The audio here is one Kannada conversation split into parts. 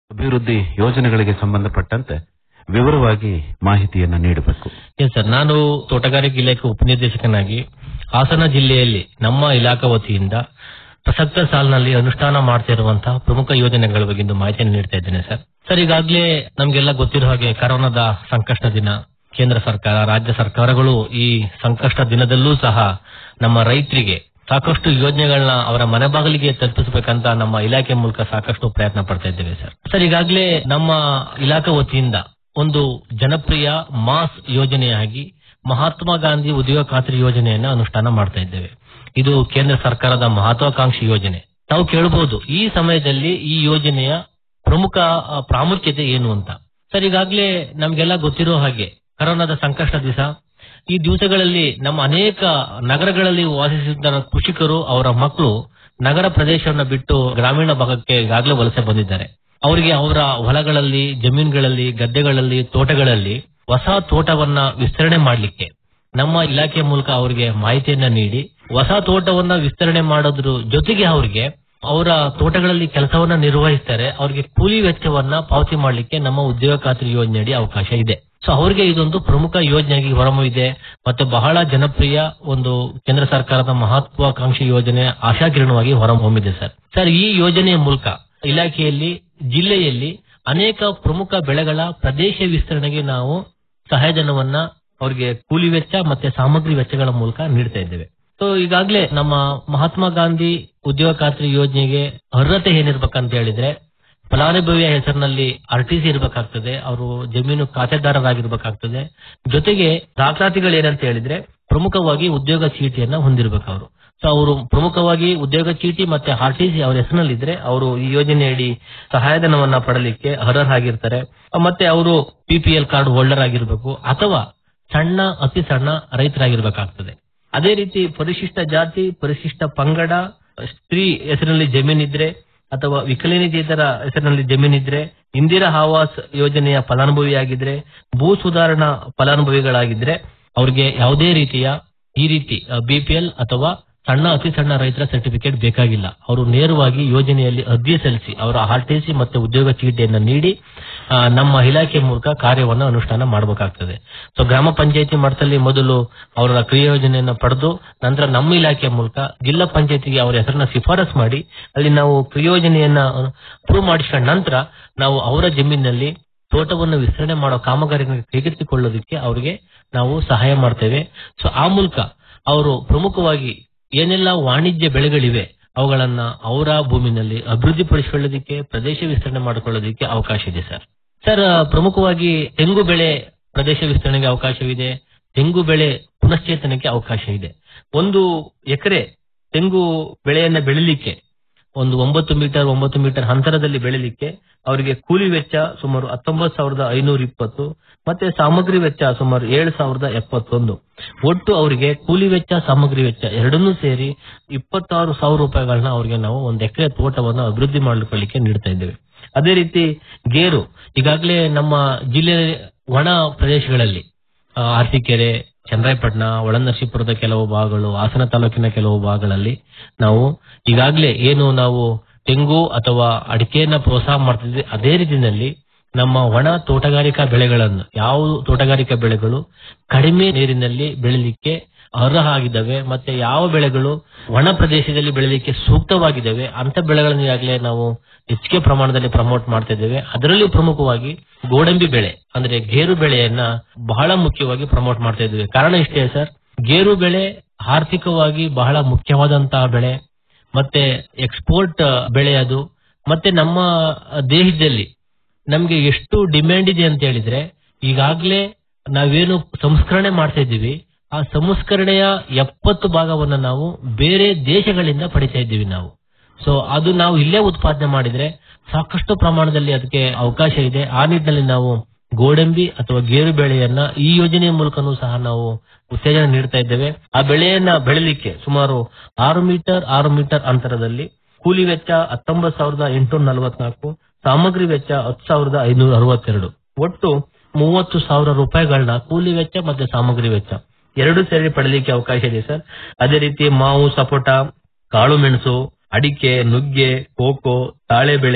ಅಭಿವೃದ್ಧಿ ಯೋಜನೆಗಳಿಗೆ ಸಂಬಂಧಪಟ್ಟಂತೆ ವಿವರವಾಗಿ ಮಾಹಿತಿಯನ್ನ ನೀಡಬೇಕು ಎಸ್ ಸರ್ ನಾನು ತೋಟಗಾರಿಕೆ ಇಲಾಖೆ ಉಪನಿರ್ದೇಶಕನಾಗಿ ಹಾಸನ ಜಿಲ್ಲೆಯಲ್ಲಿ ನಮ್ಮ ಇಲಾಖಾ ವತಿಯಿಂದ ಪ್ರಸಕ್ತ ಸಾಲಿನಲ್ಲಿ ಅನುಷ್ಠಾನ ಮಾಡ್ತಿರುವಂತಹ ಪ್ರಮುಖ ಯೋಜನೆಗಳ ಬಗ್ಗೆ ಇಂದು ಮಾಹಿತಿಯನ್ನು ನೀಡ್ತಾ ಇದ್ದೇನೆ ಸರ್ ಸರ್ ಈಗಾಗಲೇ ನಮಗೆಲ್ಲ ಗೊತ್ತಿರೋ ಹಾಗೆ ಕರೋನಾದ ಸಂಕಷ್ಟ ದಿನ ಕೇಂದ್ರ ಸರ್ಕಾರ ರಾಜ್ಯ ಸರ್ಕಾರಗಳು ಈ ಸಂಕಷ್ಟ ದಿನದಲ್ಲೂ ಸಹ ನಮ್ಮ ರೈತರಿಗೆ ಸಾಕಷ್ಟು ಯೋಜನೆಗಳನ್ನ ಅವರ ಮನೆ ಬಾಗಿಲಿಗೆ ತಲುಪಿಸಬೇಕಂತ ನಮ್ಮ ಇಲಾಖೆ ಮೂಲಕ ಸಾಕಷ್ಟು ಪ್ರಯತ್ನ ಪಡ್ತಾ ಇದ್ದೇವೆ ಸರ್ ಸರ್ ಈಗಾಗಲೇ ನಮ್ಮ ಇಲಾಖೆ ವತಿಯಿಂದ ಒಂದು ಜನಪ್ರಿಯ ಮಾಸ್ ಯೋಜನೆಯಾಗಿ ಮಹಾತ್ಮ ಗಾಂಧಿ ಉದ್ಯೋಗ ಖಾತ್ರಿ ಯೋಜನೆಯನ್ನ ಅನುಷ್ಠಾನ ಮಾಡ್ತಾ ಇದ್ದೇವೆ ಇದು ಕೇಂದ್ರ ಸರ್ಕಾರದ ಮಹತ್ವಾಕಾಂಕ್ಷಿ ಯೋಜನೆ ನಾವು ಕೇಳಬಹುದು ಈ ಸಮಯದಲ್ಲಿ ಈ ಯೋಜನೆಯ ಪ್ರಮುಖ ಆ, ಪ್ರಾಮುಖ್ಯತೆ ಏನು ಅಂತ ಸರ್ ಈಗಾಗಲೇ ನಮ್ಗೆಲ್ಲ ಗೊತ್ತಿರೋ ಹಾಗೆ ಕರೋನಾದ ಸಂಕಷ್ಟ ದಿವಸ ಈ ದಿವಸಗಳಲ್ಲಿ ನಮ್ಮ ಅನೇಕ ನಗರಗಳಲ್ಲಿ ವಾಸಿಸುತ್ತಿದ್ದ ಕೃಷಿಕರು ಅವರ ಮಕ್ಕಳು ನಗರ ಪ್ರದೇಶವನ್ನ ಬಿಟ್ಟು ಗ್ರಾಮೀಣ ಭಾಗಕ್ಕೆ ಈಗಾಗಲೇ ವಲಸೆ ಬಂದಿದ್ದಾರೆ ಅವರಿಗೆ ಅವರ ಹೊಲಗಳಲ್ಲಿ ಜಮೀನುಗಳಲ್ಲಿ ಗದ್ದೆಗಳಲ್ಲಿ ತೋಟಗಳಲ್ಲಿ ಹೊಸ ತೋಟವನ್ನ ವಿಸ್ತರಣೆ ಮಾಡಲಿಕ್ಕೆ ನಮ್ಮ ಇಲಾಖೆ ಮೂಲಕ ಅವರಿಗೆ ಮಾಹಿತಿಯನ್ನ ನೀಡಿ ಹೊಸ ತೋಟವನ್ನ ವಿಸ್ತರಣೆ ಮಾಡೋದ್ರ ಜೊತೆಗೆ ಅವರಿಗೆ ಅವರ ತೋಟಗಳಲ್ಲಿ ಕೆಲಸವನ್ನ ನಿರ್ವಹಿಸ್ತಾರೆ ಅವರಿಗೆ ಕೂಲಿ ವೆಚ್ಚವನ್ನ ಪಾವತಿ ಮಾಡಲಿಕ್ಕೆ ನಮ್ಮ ಉದ್ಯೋಗ ಖಾತ್ರಿ ಯೋಜನೆಯಡಿ ಅವಕಾಶ ಇದೆ ಸೊ ಅವರಿಗೆ ಇದೊಂದು ಪ್ರಮುಖ ಯೋಜನೆಯಾಗಿ ಹೊರಹೊಮ್ಮಿದೆ ಮತ್ತು ಬಹಳ ಜನಪ್ರಿಯ ಒಂದು ಕೇಂದ್ರ ಸರ್ಕಾರದ ಮಹತ್ವಾಕಾಂಕ್ಷಿ ಯೋಜನೆ ಆಶಾಕಿರಣವಾಗಿ ಹೊರಹೊಮ್ಮಿದೆ ಸರ್ ಸರ್ ಈ ಯೋಜನೆಯ ಮೂಲಕ ಇಲಾಖೆಯಲ್ಲಿ ಜಿಲ್ಲೆಯಲ್ಲಿ ಅನೇಕ ಪ್ರಮುಖ ಬೆಳೆಗಳ ಪ್ರದೇಶ ವಿಸ್ತರಣೆಗೆ ನಾವು ಸಹಾಯಧನವನ್ನ ಅವರಿಗೆ ಕೂಲಿ ವೆಚ್ಚ ಮತ್ತೆ ಸಾಮಗ್ರಿ ವೆಚ್ಚಗಳ ಮೂಲಕ ನೀಡ್ತಾ ಇದ್ದೇವೆ ಸೊ ಈಗಾಗಲೇ ನಮ್ಮ ಮಹಾತ್ಮ ಗಾಂಧಿ ಉದ್ಯೋಗ ಖಾತ್ರಿ ಯೋಜನೆಗೆ ಅರ್ಹತೆ ಏನಿರ್ಬೇಕಂತ ಹೇಳಿದ್ರೆ ಫಲಾನುಭವಿಯ ಹೆಸರಿನಲ್ಲಿ ಆರ್ ಟಿ ಸಿ ಇರಬೇಕಾಗ್ತದೆ ಅವರು ಜಮೀನು ಖಾತೆದಾರರಾಗಿರ್ಬೇಕಾಗ್ತದೆ ಜೊತೆಗೆ ದಾಖಲಾತಿಗಳು ಏನಂತ ಹೇಳಿದ್ರೆ ಪ್ರಮುಖವಾಗಿ ಉದ್ಯೋಗ ಚೀಟಿಯನ್ನ ಹೊಂದಿರಬೇಕು ಅವರು ಸೊ ಅವರು ಪ್ರಮುಖವಾಗಿ ಉದ್ಯೋಗ ಚೀಟಿ ಮತ್ತೆ ಆರ್ ಟಿ ಸಿ ಅವರ ಹೆಸರಿನಲ್ಲಿದ್ರೆ ಅವರು ಈ ಯೋಜನೆಯಡಿ ಸಹಾಯಧನವನ್ನ ಪಡಲಿಕ್ಕೆ ಅರ್ಹರಾಗಿರ್ತಾರೆ ಮತ್ತೆ ಅವರು ಪಿಪಿಎಲ್ ಕಾರ್ಡ್ ಹೋಲ್ಡರ್ ಆಗಿರ್ಬೇಕು ಅಥವಾ ಸಣ್ಣ ಅತಿ ಸಣ್ಣ ರೈತರಾಗಿರ್ಬೇಕಾಗ್ತದೆ ಅದೇ ರೀತಿ ಪರಿಶಿಷ್ಟ ಜಾತಿ ಪರಿಶಿಷ್ಟ ಪಂಗಡ ಸ್ತ್ರೀ ಹೆಸರಿನಲ್ಲಿ ಜಮೀನಿದ್ರೆ ಅಥವಾ ವಿಕಲನಿತೇತರ ಹೆಸರಿನಲ್ಲಿ ಜಮೀನಿದ್ರೆ ಇಂದಿರಾ ಆವಾಸ್ ಯೋಜನೆಯ ಫಲಾನುಭವಿಯಾಗಿದ್ರೆ ಭೂ ಸುಧಾರಣಾ ಫಲಾನುಭವಿಗಳಾಗಿದ್ರೆ ಅವ್ರಿಗೆ ಯಾವುದೇ ರೀತಿಯ ಈ ರೀತಿ ಬಿಪಿಎಲ್ ಅಥವಾ ಸಣ್ಣ ಅತಿ ಸಣ್ಣ ರೈತರ ಸರ್ಟಿಫಿಕೇಟ್ ಬೇಕಾಗಿಲ್ಲ ಅವರು ನೇರವಾಗಿ ಯೋಜನೆಯಲ್ಲಿ ಅರ್ಜಿ ಸಲ್ಲಿಸಿ ಅವರ ಆರ್ ಟಿ ಸಿ ಮತ್ತೆ ಉದ್ಯೋಗ ಚೀಟಿಯನ್ನು ನೀಡಿ ಆ, ನಮ್ಮ ಇಲಾಖೆ ಮೂಲಕ ಕಾರ್ಯವನ್ನು ಅನುಷ್ಠಾನ ಮಾಡಬೇಕಾಗ್ತದೆ ಸೊ ಗ್ರಾಮ ಪಂಚಾಯತಿ ಮಟ್ಟದಲ್ಲಿ ಮೊದಲು ಅವರ ಕ್ರಿಯಾ ಯೋಜನೆಯನ್ನು ಪಡೆದು ನಂತರ ನಮ್ಮ ಇಲಾಖೆ ಮೂಲಕ ಜಿಲ್ಲಾ ಪಂಚಾಯತಿಗೆ ಅವರ ಹೆಸರನ್ನ ಶಿಫಾರಸ್ ಮಾಡಿ ಅಲ್ಲಿ ನಾವು ಕ್ರಿಯೋಜನೆಯನ್ನ ಪ್ರೂವ್ ಮಾಡಿಸಿದ ನಂತರ ನಾವು ಅವರ ಜಮೀನಿನಲ್ಲಿ ತೋಟವನ್ನು ವಿಸ್ತರಣೆ ಮಾಡೋ ಕಾಮಗಾರಿಯನ್ನು ಕೈಗೆತ್ತಿಕೊಳ್ಳೋದಕ್ಕೆ ಅವರಿಗೆ ನಾವು ಸಹಾಯ ಮಾಡ್ತೇವೆ ಸೊ ಆ ಮೂಲಕ ಅವರು ಪ್ರಮುಖವಾಗಿ ಏನೆಲ್ಲ ವಾಣಿಜ್ಯ ಬೆಳೆಗಳಿವೆ ಅವುಗಳನ್ನ ಅವರ ಭೂಮಿನಲ್ಲಿ ಅಭಿವೃದ್ಧಿಪಡಿಸಿಕೊಳ್ಳೋದಕ್ಕೆ ಪ್ರದೇಶ ವಿಸ್ತರಣೆ ಮಾಡಿಕೊಳ್ಳೋದಕ್ಕೆ ಅವಕಾಶ ಇದೆ ಸರ್ ಸರ್ ಪ್ರಮುಖವಾಗಿ ತೆಂಗು ಬೆಳೆ ಪ್ರದೇಶ ವಿಸ್ತರಣೆಗೆ ಅವಕಾಶವಿದೆ ತೆಂಗು ಬೆಳೆ ಪುನಶ್ಚೇತನಕ್ಕೆ ಅವಕಾಶ ಇದೆ ಒಂದು ಎಕರೆ ತೆಂಗು ಬೆಳೆಯನ್ನ ಬೆಳಿಲಿಕ್ಕೆ ಒಂದು ಒಂಬತ್ತು ಮೀಟರ್ ಒಂಬತ್ತು ಮೀಟರ್ ಅಂತರದಲ್ಲಿ ಬೆಳಿಲಿಕ್ಕೆ ಅವರಿಗೆ ಕೂಲಿ ವೆಚ್ಚ ಸುಮಾರು ಹತ್ತೊಂಬತ್ತು ಸಾವಿರದ ಐನೂರ ಇಪ್ಪತ್ತು ಮತ್ತೆ ಸಾಮಗ್ರಿ ವೆಚ್ಚ ಸುಮಾರು ಏಳು ಸಾವಿರದ ಎಪ್ಪತ್ತೊಂದು ಒಟ್ಟು ಅವರಿಗೆ ಕೂಲಿ ವೆಚ್ಚ ಸಾಮಗ್ರಿ ವೆಚ್ಚ ಎರಡನ್ನೂ ಸೇರಿ ಇಪ್ಪತ್ತಾರು ಸಾವಿರ ರೂಪಾಯಿಗಳನ್ನ ಅವರಿಗೆ ನಾವು ಒಂದು ಎಕರೆ ತೋಟವನ್ನು ಅಭಿವೃದ್ಧಿ ಮಾಡಿಕೊಳ್ಳಿಕ್ಕೆ ನೀಡ್ತಾ ಇದ್ದೇವೆ ಅದೇ ರೀತಿ ಗೇರು ಈಗಾಗಲೇ ನಮ್ಮ ಜಿಲ್ಲೆ ಒಣ ಪ್ರದೇಶಗಳಲ್ಲಿ ಆ, ಅರಸೀಕೆರೆ ಚನ್ನರಾಯಪಟ್ಟಣ ಒಳನರಸೀಪುರದ ಕೆಲವು ಭಾಗಗಳು ಹಾಸನ ತಾಲೂಕಿನ ಕೆಲವು ಭಾಗಗಳಲ್ಲಿ ನಾವು ಈಗಾಗಲೇ ಏನು ನಾವು ತೆಂಗು ಅಥವಾ ಅಡಿಕೆಯನ್ನ ಪ್ರೋತ್ಸಾಹ ಮಾಡ್ತಿದ್ವಿ ಅದೇ ರೀತಿಯಲ್ಲಿ ನಮ್ಮ ಒಣ ತೋಟಗಾರಿಕಾ ಬೆಳೆಗಳನ್ನು ಯಾವ ತೋಟಗಾರಿಕಾ ಬೆಳೆಗಳು ಕಡಿಮೆ ನೀರಿನಲ್ಲಿ ಬೆಳಿಲಿಕ್ಕೆ ಅರ್ಹ ಆಗಿದ್ದಾವೆ ಮತ್ತೆ ಯಾವ ಬೆಳೆಗಳು ಒಣ ಪ್ರದೇಶದಲ್ಲಿ ಬೆಳಿಲಿಕ್ಕೆ ಸೂಕ್ತವಾಗಿದ್ದಾವೆ ಅಂತ ಬೆಳೆಗಳನ್ನು ಈಗಾಗಲೇ ನಾವು ಹೆಚ್ಚಿಗೆ ಪ್ರಮಾಣದಲ್ಲಿ ಪ್ರಮೋಟ್ ಮಾಡ್ತಾ ಇದ್ದೇವೆ ಅದರಲ್ಲೂ ಪ್ರಮುಖವಾಗಿ ಗೋಡಂಬಿ ಬೆಳೆ ಅಂದ್ರೆ ಗೇರು ಬೆಳೆಯನ್ನ ಬಹಳ ಮುಖ್ಯವಾಗಿ ಪ್ರಮೋಟ್ ಮಾಡ್ತಾ ಇದ್ದೇವೆ ಕಾರಣ ಇಷ್ಟೇ ಸರ್ ಗೇರು ಬೆಳೆ ಆರ್ಥಿಕವಾಗಿ ಬಹಳ ಮುಖ್ಯವಾದಂತಹ ಬೆಳೆ ಮತ್ತೆ ಎಕ್ಸ್ಪೋರ್ಟ್ ಬೆಳೆ ಅದು ಮತ್ತೆ ನಮ್ಮ ದೇಶದಲ್ಲಿ ನಮ್ಗೆ ಎಷ್ಟು ಡಿಮ್ಯಾಂಡ್ ಇದೆ ಅಂತ ಹೇಳಿದ್ರೆ ಈಗಾಗಲೇ ನಾವೇನು ಸಂಸ್ಕರಣೆ ಮಾಡ್ತಾ ಇದ್ದೀವಿ ಆ ಸಂಸ್ಕರಣೆಯ ಎಪ್ಪತ್ತು ಭಾಗವನ್ನ ನಾವು ಬೇರೆ ದೇಶಗಳಿಂದ ಪಡಿತಾ ಇದ್ದೀವಿ ನಾವು ಸೊ ಅದು ನಾವು ಇಲ್ಲೇ ಉತ್ಪಾದನೆ ಮಾಡಿದ್ರೆ ಸಾಕಷ್ಟು ಪ್ರಮಾಣದಲ್ಲಿ ಅದಕ್ಕೆ ಅವಕಾಶ ಇದೆ ಆ ನಿಟ್ಟಿನಲ್ಲಿ ನಾವು ಗೋಡಂಬಿ ಅಥವಾ ಗೇರು ಬೆಳೆಯನ್ನ ಈ ಯೋಜನೆಯ ಮೂಲಕನೂ ಸಹ ನಾವು ಉತ್ತೇಜನ ನೀಡ್ತಾ ಇದ್ದೇವೆ ಆ ಬೆಳೆಯನ್ನ ಬೆಳಿಲಿಕ್ಕೆ ಸುಮಾರು ಆರು ಮೀಟರ್ ಆರು ಮೀಟರ್ ಅಂತರದಲ್ಲಿ ಕೂಲಿ ವೆಚ್ಚ ಹತ್ತೊಂಬತ್ತು ಸಾವಿರದ ಎಂಟುನೂರ ನಲವತ್ನಾಲ್ಕು ಸಾಮಗ್ರಿ ವೆಚ್ಚ ಹತ್ತು ಸಾವಿರದ ಐನೂರ ಅರವತ್ತೆರಡು ಒಟ್ಟು ಮೂವತ್ತು ಸಾವಿರ ರೂಪಾಯಿಗಳನ್ನ ಕೂಲಿ ವೆಚ್ಚ ಮತ್ತೆ ಸಾಮಗ್ರಿ ವೆಚ್ಚ ಎರಡು ಸೇರಿ ಪಡಲಿಕ್ಕೆ ಅವಕಾಶ ಇದೆ ಸರ್ ಅದೇ ರೀತಿ ಮಾವು ಸಪೋಟ ಕಾಳು ಮೆಣಸು ಅಡಿಕೆ ನುಗ್ಗೆ ಕೋಕೋ ತಾಳೆ ಬೆಳೆ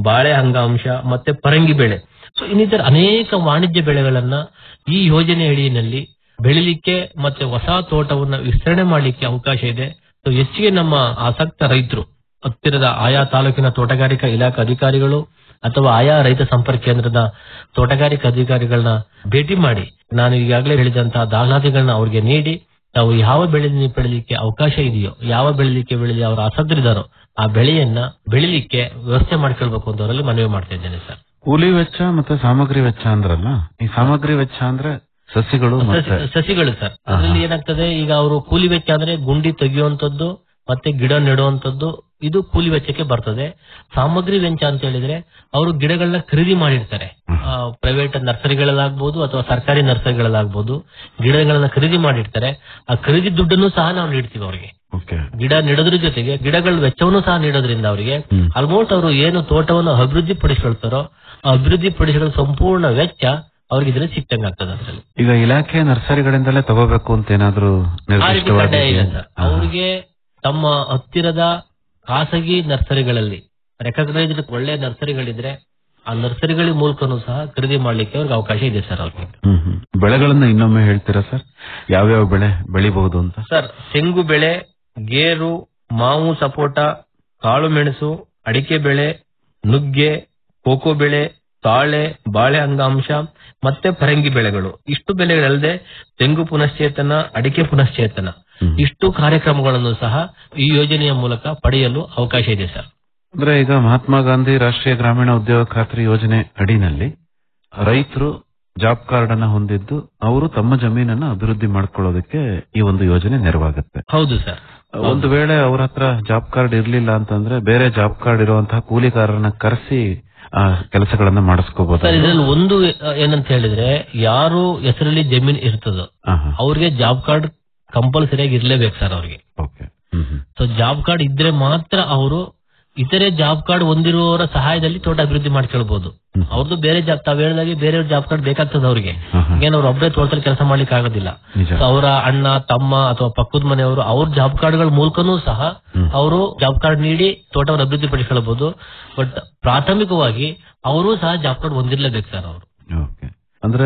ಬಾಳೆ ಅಂಗಾಂಶ ಮತ್ತೆ ಪರಂಗಿ ಬೆಳೆ ಸೊ ಇನ್ನಿತರ ಅನೇಕ ವಾಣಿಜ್ಯ ಬೆಳೆಗಳನ್ನ ಈ ಯೋಜನೆ ಅಡಿಯಲ್ಲಿ ಬೆಳಿಲಿಕ್ಕೆ ಮತ್ತೆ ಹೊಸ ತೋಟವನ್ನ ವಿಸ್ತರಣೆ ಮಾಡಲಿಕ್ಕೆ ಅವಕಾಶ ಇದೆ ಸೊ ಹೆಚ್ಚಿಗೆ ನಮ್ಮ ಆಸಕ್ತ ರೈತರು ಹತ್ತಿರದ ಆಯಾ ತಾಲೂಕಿನ ತೋಟಗಾರಿಕಾ ಇಲಾಖೆ ಅಧಿಕಾರಿಗಳು ಅಥವಾ ಆಯಾ ರೈತ ಸಂಪರ್ಕ ಕೇಂದ್ರದ ತೋಟಗಾರಿಕಾ ಅಧಿಕಾರಿಗಳನ್ನ ಭೇಟಿ ಮಾಡಿ ನಾನು ಈಗಾಗಲೇ ಹೇಳಿದಂತಹ ದಾಖಲಾತಿಗಳನ್ನ ಅವ್ರಿಗೆ ನೀಡಿ ತಾವು ಯಾವ ಬೆಳೆ ಬೆಳಿಲಿಕ್ಕೆ ಅವಕಾಶ ಇದೆಯೋ ಯಾವ ಬೆಳಿಲಿಕ್ಕೆ ಬೆಳೆಲಿ ಅವರು ಆಸಕ್ತರಿದ್ದಾರೋ ಆ ಬೆಳೆಯನ್ನ ಬೆಳಿಲಿಕ್ಕೆ ವ್ಯವಸ್ಥೆ ಮಾಡ್ಕೊಳ್ಬೇಕು ಅಂತ ಅವರಲ್ಲಿ ಮನವಿ ಮಾಡ್ತಾ ಇದ್ದೇನೆ ಸರ್ ಕೂಲಿ ವೆಚ್ಚ ಮತ್ತೆ ಸಾಮಗ್ರಿ ವೆಚ್ಚ ಅಂದ್ರಲ್ಲ ಈ ಸಾಮಗ್ರಿ ವೆಚ್ಚ ಅಂದ್ರೆ ಸಸಿಗಳು ಮತ್ತೆ ಸಸಿ- ಸಸಿಗಳು ಸರ್ ಅದರಲ್ಲಿ ಏನಾಗ್ತದೆ ಈಗ ಅವರು ಕೂಲಿ ವೆಚ್ಚ ಅಂದ್ರೆ ಗುಂಡಿ ತೆಗೆಯುವಂತದ್ದು ಮತ್ತೆ ಗಿಡ ನೆಡುವಂತದ್ದು ಇದು ಕೂಲಿ ವೆಚ್ಚಕ್ಕೆ ಬರ್ತದೆ ಸಾಮಗ್ರಿ ವೆಚ್ಚ ಅಂತ ಹೇಳಿದ್ರೆ ಅವರು ಗಿಡಗಳನ್ನ ಖರೀದಿ ಮಾಡಿರ್ತಾರೆ ಪ್ರೈವೇಟ್ ನರ್ಸರಿಗಳಲ್ಲಾಗ್ಬೋದು ಅಥವಾ ಸರ್ಕಾರಿ ನರ್ಸರಿಗಳಲ್ಲಾಗ್ಬೋದು ಗಿಡಗಳನ್ನ ಖರೀದಿ ಮಾಡಿರ್ತಾರೆ ಆ ಖರೀದಿ ದುಡ್ಡನ್ನು ಸಹ ನಾವು ನೀಡ್ತೀವಿ ಅವರಿಗೆ ಓಕೆ ಗಿಡ ನೆಡೋದ್ರ ಜೊತೆಗೆ ಗಿಡಗಳ ವೆಚ್ಚವನ್ನು ಸಹ ನೀಡೋದ್ರಿಂದ ಅವರಿಗೆ ಹ್ಮ್. ಆಲ್ಮೋಸ್ಟ್ ಅವರು ಏನು ತೋಟವನ್ನು ಅಭಿವೃದ್ಧಿ ಪಡಿಸ್ಕೊಳ್ತಾರೋ ಆ ಅಭಿವೃದ್ಧಿ ಪಡಿಸಿದ ಸಂಪೂರ್ಣ ವೆಚ್ಚ ಅವ್ರಿಗೆ ಇದ್ರಲ್ಲಿ ಸಿಕ್ಕಂಗ ಆಗ್ತದೆ ಅದರಲ್ಲಿ ಈಗ ಇಲಾಖೆ ನರ್ಸರಿಗಳಿಂದಲೇ ತಗೋಬೇಕು ಅಂತ ಏನಾದ್ರು ಆ ರೀತಿ ಕಡ್ಡಾಯ ಇಲ್ಲ ನಿರ್ದಿಷ್ಟವಾಗಿ ಸರ್ ಅವ್ರಿಗೆ ತಮ್ಮ ಹತ್ತಿರದ ಖಾಸಗಿ ನರ್ಸರಿಗಳಲ್ಲಿ ರೆಕಗ್ನೈಸ್ಡ್ ಒಳ್ಳೆ ನರ್ಸರಿಗಳಿದ್ರೆ ಆ ನರ್ಸರಿಗಳ ಮೂಲಕನೂ ಸಹ ಖರೀದಿ ಮಾಡ್ಲಿಕ್ಕೆ ಅವ್ರಿಗೆ ಅವಕಾಶ ಇದೆ ಸರ್ ಅವ್ರಿಗೆ ಹ್ಮ್ ಹ್ಮ್ ಬೆಳೆಗಳನ್ನ ಇನ್ನೊಮ್ಮೆ ಹೇಳ್ತೀರಾ ಸರ್ ಯಾವ್ಯಾವ ಬೆಳೆ ಬೆಳಿಬಹುದು ಅಂತ ಸರ್ ತೆಂಗು ಬೆಳೆ ಗೇರು ಮಾವು ಸಪೋಟ ಕಾಳು ಮೆಣಸು ಅಡಿಕೆ ಬೆಳೆ ನುಗ್ಗೆ ಕೋಕೋ ಬೆಳೆ ತಾಳೆ ಬಾಳೆ ಅಂಗಾಂಶ ಮತ್ತೆ ಪರಂಗಿ ಬೆಳೆಗಳು ಇಷ್ಟು ಬೆಳೆಗಳಲ್ಲದೆ ತೆಂಗು ಪುನಶ್ಚೇತನ ಅಡಿಕೆ ಪುನಶ್ಚೇತನ ಹ್ಮ್. ಇಷ್ಟು ಕಾರ್ಯಕ್ರಮಗಳನ್ನು ಸಹ ಈ ಯೋಜನೆಯ ಮೂಲಕ ಪಡೆಯಲು ಅವಕಾಶ ಇದೆ ಸರ್ ಅಂದ್ರೆ ಈಗ ಮಹಾತ್ಮ ಗಾಂಧಿ ರಾಷ್ಟ್ರೀಯ ಗ್ರಾಮೀಣ ಉದ್ಯೋಗ ಖಾತ್ರಿ ಯೋಜನೆ ಅಡಿನಲ್ಲಿ ರೈತರು ಜಾಬ್ ಕಾರ್ಡ್ ಅನ್ನ ಹೊಂದಿದ್ದು ಅವರು ತಮ್ಮ ಜಮೀನನ್ನ ಅಭಿವೃದ್ಧಿ ಮಾಡ್ಕೊಳ್ಳೋದಕ್ಕೆ ಈ ಒಂದು ಯೋಜನೆ ನೆರವಾಗುತ್ತೆ ಹೌದು ಸರ್ ಒಂದು ವೇಳೆ ಅವ್ರ ಹತ್ರ ಜಾಬ್ ಕಾರ್ಡ್ ಇರ್ಲಿಲ್ಲ ಅಂತಂದ್ರೆ ಬೇರೆ ಜಾಬ್ ಕಾರ್ಡ್ ಇರುವಂತಹ ಕೂಲಿಕಾರರನ್ನ ಕರೆಸಿ ಆ ಕೆಲಸಗಳನ್ನ ಮಾಡಿಸ್ಕೋಬಹುದು ಸರ್ ಇದರಲ್ಲಿ ಒಂದು ಅಹ್, ಏನಂತ ಹೇಳಿದ್ರೆ ಯಾರು ಹೆಸರಲ್ಲಿ ಜಮೀನ್ ಇರ್ತದೋ ಅವ್ರಿಗೆ ಜಾಬ್ ಕಾರ್ಡ್ ಕಂಪಲ್ಸರಿಯಾಗಿ ಇರ್ಲೇಬೇಕು ಸರ್ ಅವ್ರಿಗೆ okay hmm hmm so job card ಇದ್ರೆ ಮಾತ್ರ ಅವರು ಇತರೆ ಜಾಬ್ ಕಾರ್ಡ್ ಹೊಂದಿರುವವರ ಸಹಾಯದಲ್ಲಿ ತೋಟ ಅಭಿವೃದ್ಧಿ ಮಾಡ್ಕೊಳ್ಬಹುದು ಹ್ಮ್. ಅವ್ರದ್ದು ಬೇರೆ ಜಾಬ್ ತಾವ್ ಹೇಳಿದಾಗೆ ಬೇರೆ ಜಾಬ್ ಕಾರ್ಡ್ ಬೇಕಾಗ್ತದೆ ಅವ್ರಿಗೆ ಹಾ, ಹಾ. ಏನು ಅವ್ರು ಒಬ್ಬರೇ ತೋಟದಲ್ಲಿ ಕೆಲಸ ಮಾಡ್ಲಿಕ್ಕೆ ಆಗೋದಿಲ್ಲ ನಿಜ ಸೊ ಅವರ ಅಣ್ಣ ತಮ್ಮ ಅಥವಾ ಪಕ್ಕದ ಮನೆಯವರು ಅವ್ರ ಜಾಬ್ ಕಾರ್ಡ್ಗಳ ಮೂಲಕನೂ ಸಹ ಹ್ಮ್. ಅವರು ಜಾಬ್ ಕಾರ್ಡ್ ನೀಡಿ ತೋಟವನ್ನು ಅಭಿವೃದ್ಧಿ ಪಡಿಸ್ಕೊಳ್ಬಹುದು ಬಟ್ ಪ್ರಾಥಮಿಕವಾಗಿ ಅವರು ಸಹ ಜಾಬ್ ಕಾರ್ಡ್ ಹೊಂದಿರ್ಲೇಬೇಕು ಸರ್ ಅವರು ಓಕೆ ಅಂದ್ರೆ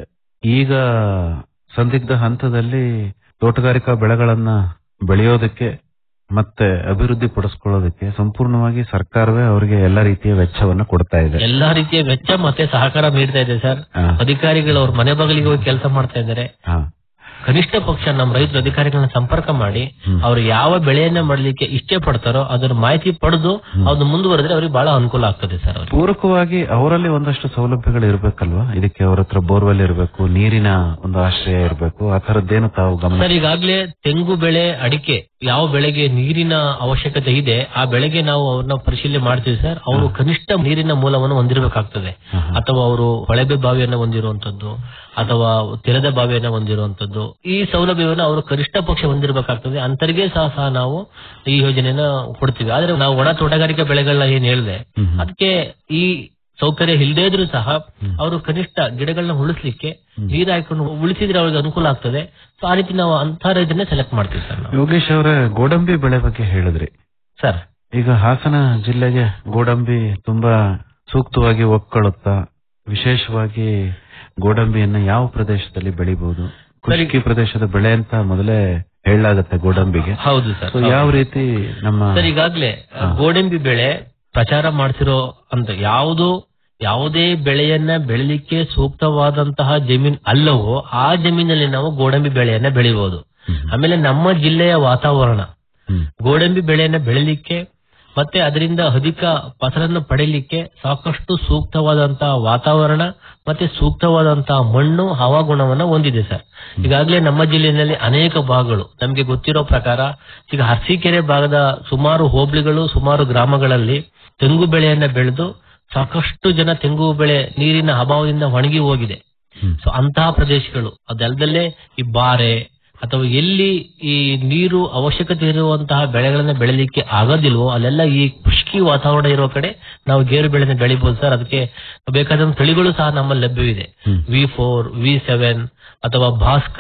ಈಗ ಸಂದಿಗ್ಧ ಹಂತದಲ್ಲಿ ತೋಟಗಾರಿಕಾ ಬೆಳೆಗಳನ್ನ ಬೆಳೆಯೋದಕ್ಕೆ ಮತ್ತೆ ಅಭಿವೃದ್ಧಿ ಪಡಿಸ್ಕೊಳ್ಳೋದಕ್ಕೆ ಸಂಪೂರ್ಣವಾಗಿ ಸರ್ಕಾರವೇ ಅವರಿಗೆ ಎಲ್ಲ ರೀತಿಯ ವೆಚ್ಚವನ್ನ ಕೊಡ್ತಾ ಇದೆ ಎಲ್ಲಾ ರೀತಿಯ ವೆಚ್ಚ ಮತ್ತೆ ಸಹಕಾರ ನೀಡ್ತಾ ಇದೆ ಸರ್ ಹಾ. ಅಧಿಕಾರಿಗಳು ಅವ್ರ ಮನೆ ಬಾಗಿಲಿಗೆ ಹೋಗಿ ಕೆಲಸ ಮಾಡ್ತಾ ಇದ್ದಾರೆ ಹಾ. ಕನಿಷ್ಠ ಪಕ್ಷ ನಮ್ಮ ರೈತರ ಅಧಿಕಾರಿಗಳನ್ನ ಸಂಪರ್ಕ ಮಾಡಿ ಹ್ಮ್. ಅವ್ರು ಯಾವ ಬೆಳೆಯನ್ನ ಮಾಡಲಿಕ್ಕೆ ಇಷ್ಟೇ ಪಡ್ತಾರೋ ಅದರ ಮಾಹಿತಿ ಪಡೆದು ಅದು ಮುಂದುವರೆದ್ರೆ ಅವ್ರಿಗೆ ಬಹಳ ಅನುಕೂಲ ಆಗ್ತದೆ ಸರ್ ಅವ್ರಿಗೆ ಪೂರಕವಾಗಿ ಅವರಲ್ಲಿ ಒಂದಷ್ಟು ಸೌಲಭ್ಯಗಳು ಇರ್ಬೇಕಲ್ವಾ ಇದಕ್ಕೆ ಅವ್ರ ಹತ್ರ ಬೋರ್ವೆಲ್ ಇರಬೇಕು ನೀರಿನ ಒಂದು ಆಶ್ರಯ ಇರಬೇಕು ಆ ತರದ್ದೇನು ತಾವು ಗಮನ ಸರ್ ಈಗಾಗಲೇ ತೆಂಗು ಬೆಳೆ ಅಡಿಕೆ ಯಾವ ಬೆಳೆಗೆ ನೀರಿನ ಅವಶ್ಯಕತೆ ಇದೆ ಆ ಬೆಳೆಗೆ ನಾವು ಅವ್ರನ್ನ ಪರಿಶೀಲನೆ ಮಾಡ್ತೀವಿ ಸರ್ ಅವರು ಕನಿಷ್ಠ ನೀರಿನ ಮೂಲವನ್ನು ಹೊಂದಿರಬೇಕಾಗ್ತದೆ ಹಾ, ಹಾ. ಅಥವಾ ಅವರು ಹೊಳೆಬೆ ಬಾವಿಯನ್ನ ಹೊಂದಿರುವಂತದ್ದು ಅಥವಾ ತೆರೆದ ಬಾವಿಯನ್ನ ಹೊಂದಿರುವಂತದ್ದು ಈ ಸೌಲಭ್ಯವನ್ನು ಅವರು ಕನಿಷ್ಠ ಪಕ್ಷ ಹೊಂದಿರಬೇಕಾಗ್ತದೆ ಅಂತರಿಗೆ ಸಹ ಸಹ ನಾವು ಈ ಯೋಜನೆಯನ್ನ ಕೊಡ್ತೀವಿ ಆದ್ರೆ ನಾವು ಒಣ ತೋಟಗಾರಿಕೆ ಬೆಳೆಗಳನ್ನ ಏನ್ ಹೇಳಿದೆ ಹ್ಮ್, ಹ್ಮ್. ಅದಕ್ಕೆ ಈ ಸೌಕರ್ಯ ಇಲ್ಲದೇ ಇದ್ರೂ ಸಹ ಅವರು ಕನಿಷ್ಠ ಗಿಡಗಳನ್ನ ಉಳಿಸ್ಲಿಕ್ಕೆ ನೀರು ಹಾಕೊಂಡು ಉಳಿಸಿದ್ರೆ ಅವ್ರಿಗೆ ಅನುಕೂಲ ಆಗ್ತದೆ ಸೊ ಆ ರೀತಿ ನಾವು ಅಂತ ರೈತರನ್ನೇ ಸೆಲೆಕ್ಟ್ ಮಾಡ್ತೀವಿ ಸರ್ ನಾವು ಯೋಗೇಶ್ ಅವರೇ ಗೋಡಂಬಿ ಬೆಳೆ ಬಗ್ಗೆ ಹೇಳಿದ್ರಿ ಸರ್ ಈಗ ಹಾಸನ ಜಿಲ್ಲೆಗೆ ಗೋಡಂಬಿ ತುಂಬಾ ಸೂಕ್ತವಾಗಿ ಒಪ್ಕೊಳ್ಳುತ್ತಾ ವಿಶೇಷವಾಗಿ ಗೋಡಂಬಿಯನ್ನ ಯಾವ ಪ್ರದೇಶದಲ್ಲಿ ಬೆಳಿಬಹುದು ಕೃಷಿ ಪ್ರದೇಶದ ಬೆಳೆ ಅಂತ ಮೊದಲೇ ಹೇಳಲಾಗತ್ತೆ ಗೋಡಂಬಿಗೆ ಹೌದು ಸರ್ ಸೊ ಯಾವ ರೀತಿ ನಮ್ಮ ಸರ್ ಈಗಾಗ್ಲೇ ಗೋಡಂಬಿ ಬೆಳೆ ಪ್ರಚಾರ ಮಾಡ್ತಿರೋ ಅಂತ ಯಾವುದು ಯಾವುದೇ ಬೆಳೆಯನ್ನ ಬೆಳಿಲಿಕ್ಕೆ ಸೂಕ್ತವಾದಂತಹ ಜಮೀನ್ ಅಲ್ಲವೋ ಆ ಜಮೀನಲ್ಲಿ ನಾವು ಗೋಡಂಬಿ ಬೆಳೆಯನ್ನ ಬೆಳಿಬಹುದು ಆಮೇಲೆ ನಮ್ಮ ಜಿಲ್ಲೆಯ ವಾತಾವರಣ ಹ್ಮ್. ಗೋಡಂಬಿ ಬೆಳೆಯನ್ನ ಬೆಳಿಲಿಕ್ಕೆ ಮತ್ತೆ ಅದರಿಂದ ಅಧಿಕ ಫಸಲನ್ನು ಪಡೆಯಲಿಕ್ಕೆ ಸಾಕಷ್ಟು ಸೂಕ್ತವಾದಂತಹ ವಾತಾವರಣ ಮತ್ತೆ ಸೂಕ್ತವಾದಂತಹ ಮಣ್ಣು ಹವಾಗುಣವನ್ನ ಹೊಂದಿದೆ ಸರ್ ಈಗಾಗಲೇ ನಮ್ಮ ಜಿಲ್ಲೆಯಲ್ಲಿ ಅನೇಕ ಭಾಗಗಳು ನಮಗೆ ಗೊತ್ತಿರೋ ಪ್ರಕಾರ ಈಗ ಅರಸೀಕೆರೆ ಭಾಗದ ಸುಮಾರು ಹೋಬಳಿಗಳು ಸುಮಾರು ಗ್ರಾಮಗಳಲ್ಲಿ ತೆಂಗು ಬೆಳೆಯನ್ನ ಬೆಳೆದು ಸಾಕಷ್ಟು ಜನ ತೆಂಗು ಬೆಳೆ ನೀರಿನ ಅಭಾವದಿಂದ ಒಣಗಿ ಹೋಗಿದೆ ಹ್ಮ್. ಸೊ ಅಂತಹ ಪ್ರದೇಶಗಳು ಅದಲ್ಲದಲ್ಲೇ ಈ ಬಾರೆ ಅಥವಾ ಎಲ್ಲಿ ಈ ನೀರು ಅವಶ್ಯಕತೆ ಇರುವಂತಹ ಬೆಳೆಗಳನ್ನ ಬೆಳಿಲಿಕ್ಕೆ ಆಗೋದಿಲ್ವೋ ಅಲ್ಲೆಲ್ಲ ಈ ಖುಷ್ಕಿ ವಾತಾವರಣ ಇರೋ ಕಡೆ ನಾವು ಗೇರು ಬೆಳೆನ ಬೆಳಿಬಹುದು ಸರ್ ಅದಕ್ಕೆ ಬೇಕಾದ ತಳಿಗಳು ಸಹ ನಮ್ಮಲ್ಲಿ ಲಭ್ಯವಿದೆ hmm. V four V seven ಅಥವಾ ಭಾಸ್ಕರ್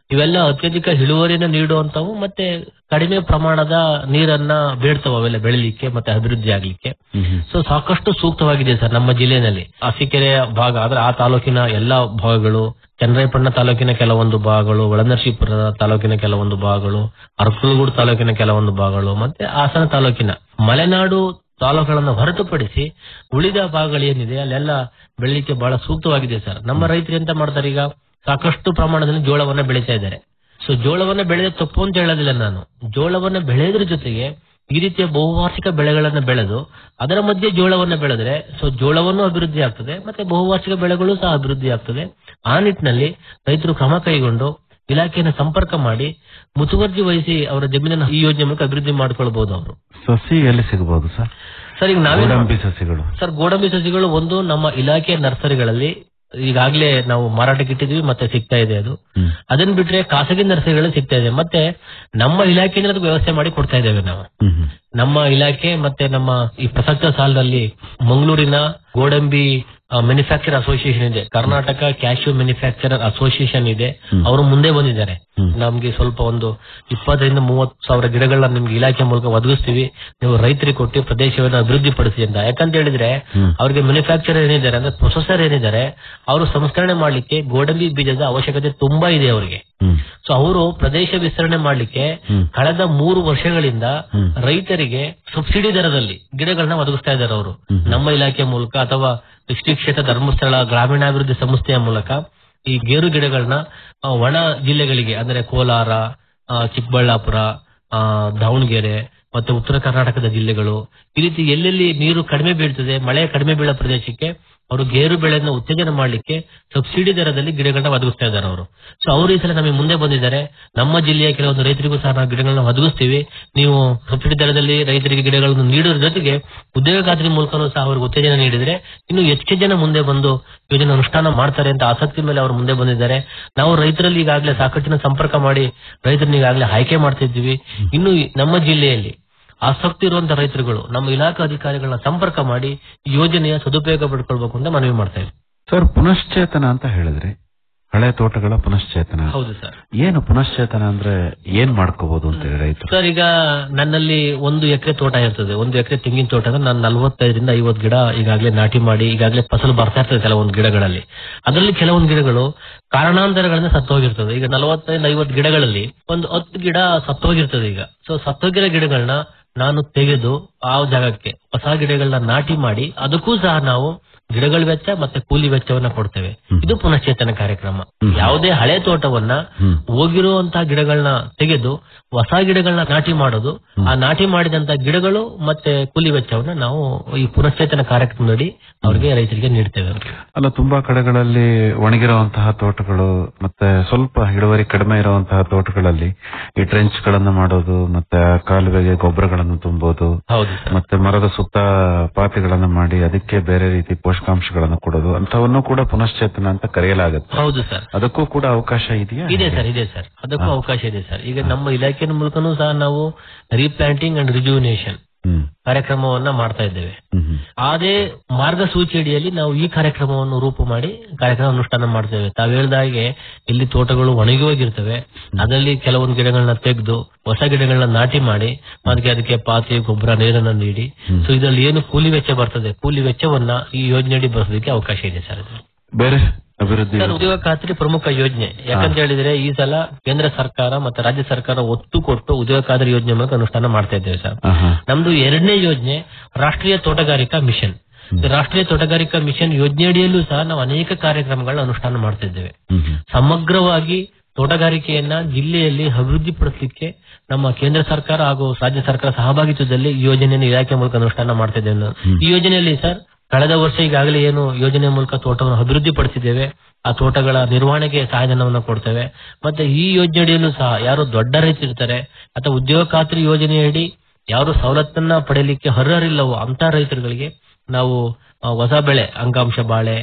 ಇವೆಲ್ಲ ಅತ್ಯಧಿಕ ಇಳುವರಿನ ನೀಡುವಂತವು ಮತ್ತೆ ಕಡಿಮೆ ಪ್ರಮಾಣದ ನೀರನ್ನ ಬೇಡ್ತವೆ ಅವೆಲ್ಲ ಬೆಳಿಲಿಕ್ಕೆ ಮತ್ತೆ ಅಭಿವೃದ್ಧಿ ಆಗ್ಲಿಕ್ಕೆ ಹ್ಮ್ ಹ್ಮ್. ಸೊ ಸಾಕಷ್ಟು ಸೂಕ್ತವಾಗಿದೆ ಸರ್ ನಮ್ಮ ಜಿಲ್ಲೆನಲ್ಲಿ ಅರಸೀಕೆರೆಯ ಭಾಗ ಆದ್ರೆ ಆ ತಾಲೂಕಿನ ಎಲ್ಲಾ ಭಾಗಗಳು ಚನ್ನರಾಯಪಟ್ಟಣ ತಾಲೂಕಿನ ಕೆಲವೊಂದು ಭಾಗಗಳು ಒಳನರಸೀಪುರ ತಾಲೂಕಿನ ಕೆಲವೊಂದು ಭಾಗಗಳು ಅರಕಲಗೂಡು ತಾಲೂಕಿನ ಕೆಲವೊಂದು ಭಾಗಗಳು ಮತ್ತೆ ಹಾಸನ ತಾಲೂಕಿನ ಮಲೆನಾಡು ತಾಲೂಕುಗಳನ್ನು ಹೊರತುಪಡಿಸಿ ಉಳಿದ ಭಾಗಗಳು ಏನಿದೆ ಅಲ್ಲೆಲ್ಲ ಬೆಳಿಲಿಕ್ಕೆ ಬಹಳ ಸೂಕ್ತವಾಗಿದೆ ಸರ್ ನಮ್ಮ ರೈತರು ಎಂತ ಮಾಡ್ತಾರೆ ಈಗ ಸಾಕಷ್ಟು ಪ್ರಮಾಣದಲ್ಲಿ ಜೋಳವನ್ನ ಬೆಳೀತಾ ಇದ್ದಾರೆ ಸೊ ಜೋಳವನ್ನ ಬೆಳೆದ ತಪ್ಪು ಅಂತ ಹೇಳೋದಿಲ್ಲ ನಾನು ಜೋಳವನ್ನ ಬೆಳೆಯೋದ್ರ ಜೊತೆಗೆ ಈ ರೀತಿಯ ಬಹುವಾರ್ಷಿಕ ಬೆಳೆಗಳನ್ನ ಬೆಳೆದು ಅದರ ಮಧ್ಯೆ ಜೋಳವನ್ನ ಬೆಳೆದ್ರೆ ಸೊ ಜೋಳವನ್ನು ಅಭಿವೃದ್ಧಿ ಆಗ್ತದೆ ಮತ್ತೆ ಬಹುವಾರ್ಷಿಕ ಬೆಳೆಗಳು ಸಹ ಅಭಿವೃದ್ಧಿ ಆಗ್ತದೆ ಆ ನಿಟ್ಟಿನಲ್ಲಿ ರೈತರು ಕ್ರಮ ಕೈಗೊಂಡು ಇಲಾಖೆಯನ್ನು ಸಂಪರ್ಕ ಮಾಡಿ ಮುತುವರ್ಜಿ ವಹಿಸಿ ಅವರ ಜಮೀನನ್ನು ಈ ಯೋಜನೆ ಮೂಲಕ ಅಭಿವೃದ್ಧಿ ಮಾಡ್ಕೊಳ್ಬಹುದು ಅವರು ಸಸಿ ಎಲ್ಲಿ ಸಿಗಬಹುದು ಸರ್ ಸರ್ ಈಗ ನಾವೇ ಗೋಡಂಬಿ ಸಸಿಗಳು ಸರ್ ಗೋಡಂಬಿ ಸಸಿಗಳು ಒಂದು ನಮ್ಮ ಇಲಾಖೆ ನರ್ಸರಿಗಳಲ್ಲಿ ಈಗಾಗಲೇ ನಾವು ಮಾರಾಟಕ್ಕೆ ಇಟ್ಟಿದ್ವಿ ಮತ್ತೆ ಸಿಗ್ತಾ ಇದೆ ಅದು ಹ್ಮ್. ಅದನ್ನ ಬಿಟ್ರೆ ಖಾಸಗಿ ನರ್ಸರಿಗಳು ಸಿಗ್ತಾ ಇದೆ ಮತ್ತೆ ನಮ್ಮ ಇಲಾಖೆಯಿಂದ ಅದಕ್ಕೆ ವ್ಯವಸ್ಥೆ ಮಾಡಿ ಕೊಡ್ತಾ ಇದ್ದೇವೆ ನಾವು ಹ್ಮ್ ಹ್ಮ್. ನಮ್ಮ ಇಲಾಖೆ ಮತ್ತೆ ನಮ್ಮ ಈ ಪ್ರಸಕ್ತ ಸಾಲಿನಲ್ಲಿ ಮಂಗಳೂರಿನ ಗೋಡಂಬಿ ಮ್ಯಾನುಫ್ಯಾಕ್ಚರ್ ಅಸೋಸಿಯೇಷನ್ ಇದೆ ಕರ್ನಾಟಕ ಕ್ಯಾಶ್ಯೂ ಮ್ಯಾನುಫ್ಯಾಕ್ಚರರ್ ಅಸೋಸಿಯೇಷನ್ ಇದೆ ಹ್ಮ್. ಅವರು ಮುಂದೆ ಬಂದಿದ್ದಾರೆ ಹ್ಮ್. ನಮ್ಗೆ ಸ್ವಲ್ಪ ಒಂದು ಇಪ್ಪತ್ತರಿಂದ ಮೂವತ್ತು ಸಾವಿರ ಗಿಡಗಳನ್ನ ನಿಮ್ಗೆ ಇಲಾಖೆ ಮೂಲಕ ಒದಗಿಸ್ತೀವಿ ನೀವು ರೈತರಿಗೆ ಕೊಟ್ಟು ಪ್ರದೇಶವನ್ನು ಅಭಿವೃದ್ಧಿ ಪಡಿಸಿ ಅಂತ ಯಾಕಂತ ಹೇಳಿದ್ರೆ ಹ್ಮ್. ಅವ್ರಿಗೆ ಮ್ಯಾನುಫ್ಯಾಕ್ಚರರ್ ಏನಿದ್ದಾರೆ ಅಂದ್ರೆ ಪ್ರೊಸೆಸರ್ ಏನಿದ್ದಾರೆ ಅವರು ಸಂಸ್ಕರಣೆ ಮಾಡ್ಲಿಕ್ಕೆ ಗೋಡಂಬಿ ಬೀಜದ ಅವಶ್ಯಕತೆ ತುಂಬಾ ಇದೆ ಅವರಿಗೆ ಹ್ಮ್. ಸೊ ಅವರು ಪ್ರದೇಶ ವಿಸ್ತರಣೆ ಮಾಡ್ಲಿಕ್ಕೆ ಹ್ಮ್. ಕಳೆದ ಮೂರು ವರ್ಷಗಳಿಂದ ಹ್ಮ್. ರೈತರಿಗೆ ಸಬ್ಸಿಡಿ ದರದಲ್ಲಿ ಗಿಡಗಳನ್ನ ಒದಗಿಸ್ತಾ ಇದ್ದಾರೆ ಅವರು ಹ್ಮ್. ನಮ್ಮ ಇಲಾಖೆ ಮೂಲಕ ಅಥವಾ ಶ್ರೀ ಕ್ಷೇತ್ರ ಧರ್ಮಸ್ಥಳ ಗ್ರಾಮೀಣಾಭಿವೃದ್ಧಿ ಸಂಸ್ಥೆಯ ಮೂಲಕ ಈ ಗೇರು ಗಿಡಗಳನ್ನ ಆ, ಒಣ ಜಿಲ್ಲೆಗಳಿಗೆ ಅಂದ್ರೆ ಕೋಲಾರ ಆ, ಚಿಕ್ಕಬಳ್ಳಾಪುರ ಆ, ದಾವಣಗೆರೆ ಮತ್ತೆ ಉತ್ತರ ಕರ್ನಾಟಕದ ಜಿಲ್ಲೆಗಳು ಈ ರೀತಿ ಎಲ್ಲೆಲ್ಲಿ ನೀರು ಕಡಿಮೆ ಬೀಳ್ತದೆ ಮಳೆ ಕಡಿಮೆ ಬೀಳೋ ಪ್ರದೇಶಕ್ಕೆ ಅವರು ಗೇರು ಬೆಳೆಯನ್ನು ಉತ್ತೇಜನ ಮಾಡಲಿಕ್ಕೆ ಸಬ್ಸಿಡಿ ದರದಲ್ಲಿ ಗಿಡಗಳನ್ನ ಒದಗಿಸ್ತಾ ಇದ್ದಾರೆ ಅವರು ಸೊ ಅವರು ಈ ಸಲ ನಮಗೆ ಮುಂದೆ ಬಂದಿದ್ದಾರೆ ನಮ್ಮ ಜಿಲ್ಲೆಯ ಕೆಲವೊಂದು ರೈತರಿಗೂ ಸಹ ನಾವು ಗಿಡಗಳನ್ನ ಒದಗಿಸ್ತೀವಿ ನೀವು ಸಬ್ಸಿಡಿ ದರದಲ್ಲಿ ರೈತರಿಗೆ ಗಿಡಗಳನ್ನು ನೀಡೋದ್ರ ಜೊತೆಗೆ ಉದ್ಯೋಗ ಖಾತ್ರಿ ಮೂಲಕನೂ ಸಹ ಅವ್ರಿಗೆ ಉತ್ತೇಜನ ನೀಡಿದ್ರೆ ಇನ್ನು ಹೆಚ್ಚು ಜನ ಮುಂದೆ ಬಂದು ಯೋಜನೆ ಅನುಷ್ಠಾನ ಮಾಡ್ತಾರೆ ಅಂತ ಆಸಕ್ತಿ ಮೇಲೆ ಅವರು ಮುಂದೆ ಬಂದಿದ್ದಾರೆ ನಾವು ರೈತರಲ್ಲಿ ಈಗಾಗಲೇ ಸಾಕಷ್ಟು ಜನ ಸಂಪರ್ಕ ಮಾಡಿ ರೈತರನ್ನ ಈಗಾಗಲೇ ಆಯ್ಕೆ ಮಾಡ್ತಿದ್ದೀವಿ ಇನ್ನು ಈ ನಮ್ಮ ಜಿಲ್ಲೆಯಲ್ಲಿ ಆಸಕ್ತಿ ಇರುವಂತಹ ರೈತರುಗಳು ನಮ್ಮ ಇಲಾಖಾ ಅಧಿಕಾರಿಗಳನ್ನ ಸಂಪರ್ಕ ಮಾಡಿ ಈ ಯೋಜನೆಯ ಸದುಪಯೋಗ ಪಡ್ಕೊಳ್ಬೇಕು ಅಂತ ಮನವಿ ಮಾಡ್ತಾ ಇದ್ದೀವಿ ಸರ್ ಪುನಶ್ಚೇತನ ಅಂತ ಹೇಳಿದ್ರಿ ಹಳೆ ತೋಟಗಳ ಪುನಶ್ಚೇತನ ಹೌದು ಸರ್ ಏನು ಪುನಶ್ಚೇತನ ಅಂದ್ರೆ ಏನ್ ಮಾಡ್ಕೋಬಹುದು ಅಂತ ಹೇಳಿ ರೈತರು ಸರ್ ಈಗ ನನ್ನಲ್ಲಿ ಒಂದು ಎಕರೆ ತೋಟ ಇರ್ತದೆ ಒಂದು ಎಕರೆ ತೆಂಗಿನ ತೋಟ ಅಂದ್ರೆ ನಾನು ನಲವತ್ತೈದರಿಂದ ಐವತ್ತು ಗಿಡ ಈಗಾಗಲೇ ನಾಟಿ ಮಾಡಿ ಈಗಾಗಲೇ ಫಸಲು ಬರ್ತಾ ಇರ್ತದೆ ಕೆಲವೊಂದು ಗಿಡಗಳಲ್ಲಿ ಅದರಲ್ಲಿ ಕೆಲವೊಂದು ಗಿಡಗಳು ಕಾರಣಾಂತರಗಳಿಂದ ಸತ್ತೋಗಿರ್ತದೆ ಈಗ ನಲವತ್ತೈದು ಐವತ್ತು ಗಿಡಗಳಲ್ಲಿ ಒಂದು ಹತ್ತು ಗಿಡ ಸತ್ತೋಗಿರ್ತದೆ ಈಗ ಸೊ ಸತ್ತೋಗಿರೋ ಗಿಡಗಳನ್ನ ನಾನು ತೆಗೆದು ಆ ಜಾಗಕ್ಕೆ ಹೊಸ ಗಿಡಗಳನ್ನ ನಾಟಿ ಮಾಡಿ ಅದಕ್ಕೂ ಸಹ ನಾವು ಗಿಡಗಳ ವೆಚ್ಚ ಮತ್ತೆ ಕೂಲಿ ವೆಚ್ಚವನ್ನ ಕೊಡ್ತೇವೆ ಹ್ಮ್. ಇದು ಪುನಶ್ಚೇತನ ಕಾರ್ಯಕ್ರಮ ಹ್ಮ್. ಯಾವುದೇ ಹಳೆ ತೋಟವನ್ನ ಹ್ಮ್. ಹೋಗಿರುವಂತಹ ಗಿಡಗಳನ್ನ ತೆಗೆದು ಹೊಸ ಗಿಡಗಳನ್ನ ನಾಟಿ ಮಾಡೋದು ಆ ನಾಟಿ ಮಾಡಿದಂತ ಗಿಡಗಳು ಮತ್ತೆ ಕೂಲಿ ವೆಚ್ಚವನ್ನ ನಾವು ಈ ಪುನಶ್ಚೇತನ ಕಾರ್ಯಕ್ರಮದಡಿ ಅವರಿಗೆ ರೈತರಿಗೆ ನೀಡ್ತೇವೆ ಅಲ್ಲ ತುಂಬಾ ಕಡೆಗಳಲ್ಲಿ ಒಣಗಿರುವಂತಹ ತೋಟಗಳು ಮತ್ತೆ ಸ್ವಲ್ಪ ಇಳುವರಿ ಕಡಿಮೆ ಇರುವಂತಹ ತೋಟಗಳಲ್ಲಿ ಈ ಟ್ರೆಂಚ್ ಗಳನ್ನ ಮಾಡೋದು ಮತ್ತೆ ಆ ಕಾಲುವೆಗೆ ಗೊಬ್ಬರಗಳನ್ನು ತುಂಬೋದು ಹೌದು ಸರ್ ಮತ್ತೆ ಮರದ ಸುತ್ತ ಪಾತಿಗಳನ್ನ ಮಾಡಿ ಅದಕ್ಕೆ ಬೇರೆ ರೀತಿ ಪೋಷಕಾಂಶಗಳನ್ನು ಕೊಡೋದು ಅಂತವನ್ನು ಕೂಡ ಪುನಶ್ಚೇತನ ಅಂತ ಕರೆಯಲಾಗುತ್ತೆ ಹೌದು ಸರ್ ಅದಕ್ಕೂ ಕೂಡ ಅವಕಾಶ ಇದೆಯಾ ಇದೆ ಸರ್ ಇದೆ ಸರ್ ಅದಕ್ಕೂ ಅವಕಾಶ ಇದೆ ಸರ್ ಈಗ ನಮ್ಮ ಇಲಾಖೆಯ ಮೂಲಕನೂ ಸಹ ನಾವು ರೀಪ್ಲಾಂಟಿಂಗ್ ಅಂಡ್ ರಿಜುವಿನೇಷನ್ ಹ್ಮ್ ಕಾರ್ಯಕ್ರಮವನ್ನ ಮಾಡ್ತಾ ಇದ್ದೇವೆ ಹ್ಮ್ ಹ್ಮ್ ಅದೇ ಮಾರ್ಗಸೂಚಿ ಅಡಿಯಲ್ಲಿ ನಾವು ಈ ಕಾರ್ಯಕ್ರಮವನ್ನು ರೂಪು ಮಾಡಿ ಕಾರ್ಯಕ್ರಮ ಅನುಷ್ಠಾನ ಮಾಡ್ತೇವೆ ತಾವು ಹೇಳಿದ ಹಾಗೆ ಇಲ್ಲಿ ತೋಟಗಳು ಒಣಗಿ ಹೋಗಿರ್ತವೆ ಅದರಲ್ಲಿ ಕೆಲವೊಂದು ಗಿಡಗಳನ್ನ ತೆಗೆದು ಹೊಸ ಗಿಡಗಳನ್ನ ನಾಟಿ ಮಾಡಿ ಅದಕ್ಕೆ ಅದಕ್ಕೆ ಪಾತಿ ಗೊಬ್ಬರ ನೀರನ್ನ ನೀಡಿ ಹ್ಮ್. ಸೊ ಇದರಲ್ಲಿ ಏನು ಕೂಲಿ ವೆಚ್ಚ ಬರ್ತದೆ ಕೂಲಿ ವೆಚ್ಚವನ್ನ ಈ ಯೋಜನೆಯಡಿ ಬರೋದಕ್ಕೆ ಅವಕಾಶ ಇದೆ ಸರ್ ಇದು. ಬೇರೆ ಅಭಿವೃದ್ಧಿ ಸರ್ ಉದ್ಯೋಗ ಖಾತ್ರಿ ಪ್ರಮುಖ ಯೋಜನೆ ಯಾಕಂತ ಹೇಳಿದ್ರೆ ಈ ಸಲ ಕೇಂದ್ರ ಸರ್ಕಾರ ಮತ್ತೆ ರಾಜ್ಯ ಸರ್ಕಾರ ಒತ್ತು ಕೊಟ್ಟು ಉದ್ಯೋಗ ಖಾತ್ರಿ ಯೋಜನೆ ಮೂಲಕ ಅನುಷ್ಠಾನ ಮಾಡ್ತಾ ಇದ್ದೇವೆ ಸರ್ ಆಹಾ. ನಮ್ದು ಎರಡನೇ ಯೋಜನೆ ರಾಷ್ಟ್ರೀಯ ತೋಟಗಾರಿಕಾ ಮಿಷನ್ ಈ ರಾಷ್ಟ್ರೀಯ ತೋಟಗಾರಿಕಾ ಮಿಷನ್ ಯೋಜನೆಯಡಿಯಲ್ಲೂ ಸಹ ನಾವು ಅನೇಕ ಕಾರ್ಯಕ್ರಮಗಳನ್ನ ಅನುಷ್ಠಾನ ಮಾಡ್ತಿದ್ದೇವೆ ಹ್ಮ್ ಹ್ಮ್. ಸಮಗ್ರವಾಗಿ ತೋಟಗಾರಿಕೆಯನ್ನ ಜಿಲ್ಲೆಯಲ್ಲಿ ಅಭಿವೃದ್ಧಿಪಡಿಸಲಿಕ್ಕೆ ನಮ್ಮ ಕೇಂದ್ರ ಸರ್ಕಾರ ಹಾಗೂ ರಾಜ್ಯ ಸರ್ಕಾರ ಸಹಭಾಗಿತ್ವದಲ್ಲಿ ಈ ಯೋಜನೆಯನ್ನು ಇಲಾಖೆ ಮೂಲಕ ಅನುಷ್ಠಾನ ಮಾಡ್ತಿದ್ದೇವೆ ನಾವು. ಹ್ಮ್. ಈ ಯೋಜನೆಯಲ್ಲಿ ಸರ್ ಕಳೆದ ವರ್ಷ ಈಗಾಗಲೇ ಏನು ಯೋಜನೆ ಮೂಲಕ ತೋಟವನ್ನು ಅಭಿವೃದ್ಧಿಪಡಿಸಿದ್ದೇವೆ ಆ ತೋಟಗಳ ನಿರ್ವಹಣೆಗೆ ಸಹಾಯಧನವನ್ನು ಕೊಡ್ತೇವೆ ಮತ್ತೆ ಈ ಯೋಜನೆಯಡಿಯಲ್ಲೂ ಸಹ ಯಾರು ದೊಡ್ಡ ರೈತರಿರ್ತಾರೆ ಅಥವಾ ಉದ್ಯೋಗ ಖಾತ್ರಿ ಯೋಜನೆಯಡಿ ಯಾರು ಸವಲತ್ತನ್ನ ಪಡೆಯಲಿಕ್ಕೆ ಅರ್ಹರಿಲ್ಲವೋ ಅಂತ ರೈತರುಗಳಿಗೆ ನಾವು ಆ, ಹೊಸ ಬೆಳೆ ಅಂಗಾಂಶ ಬಾಳೆ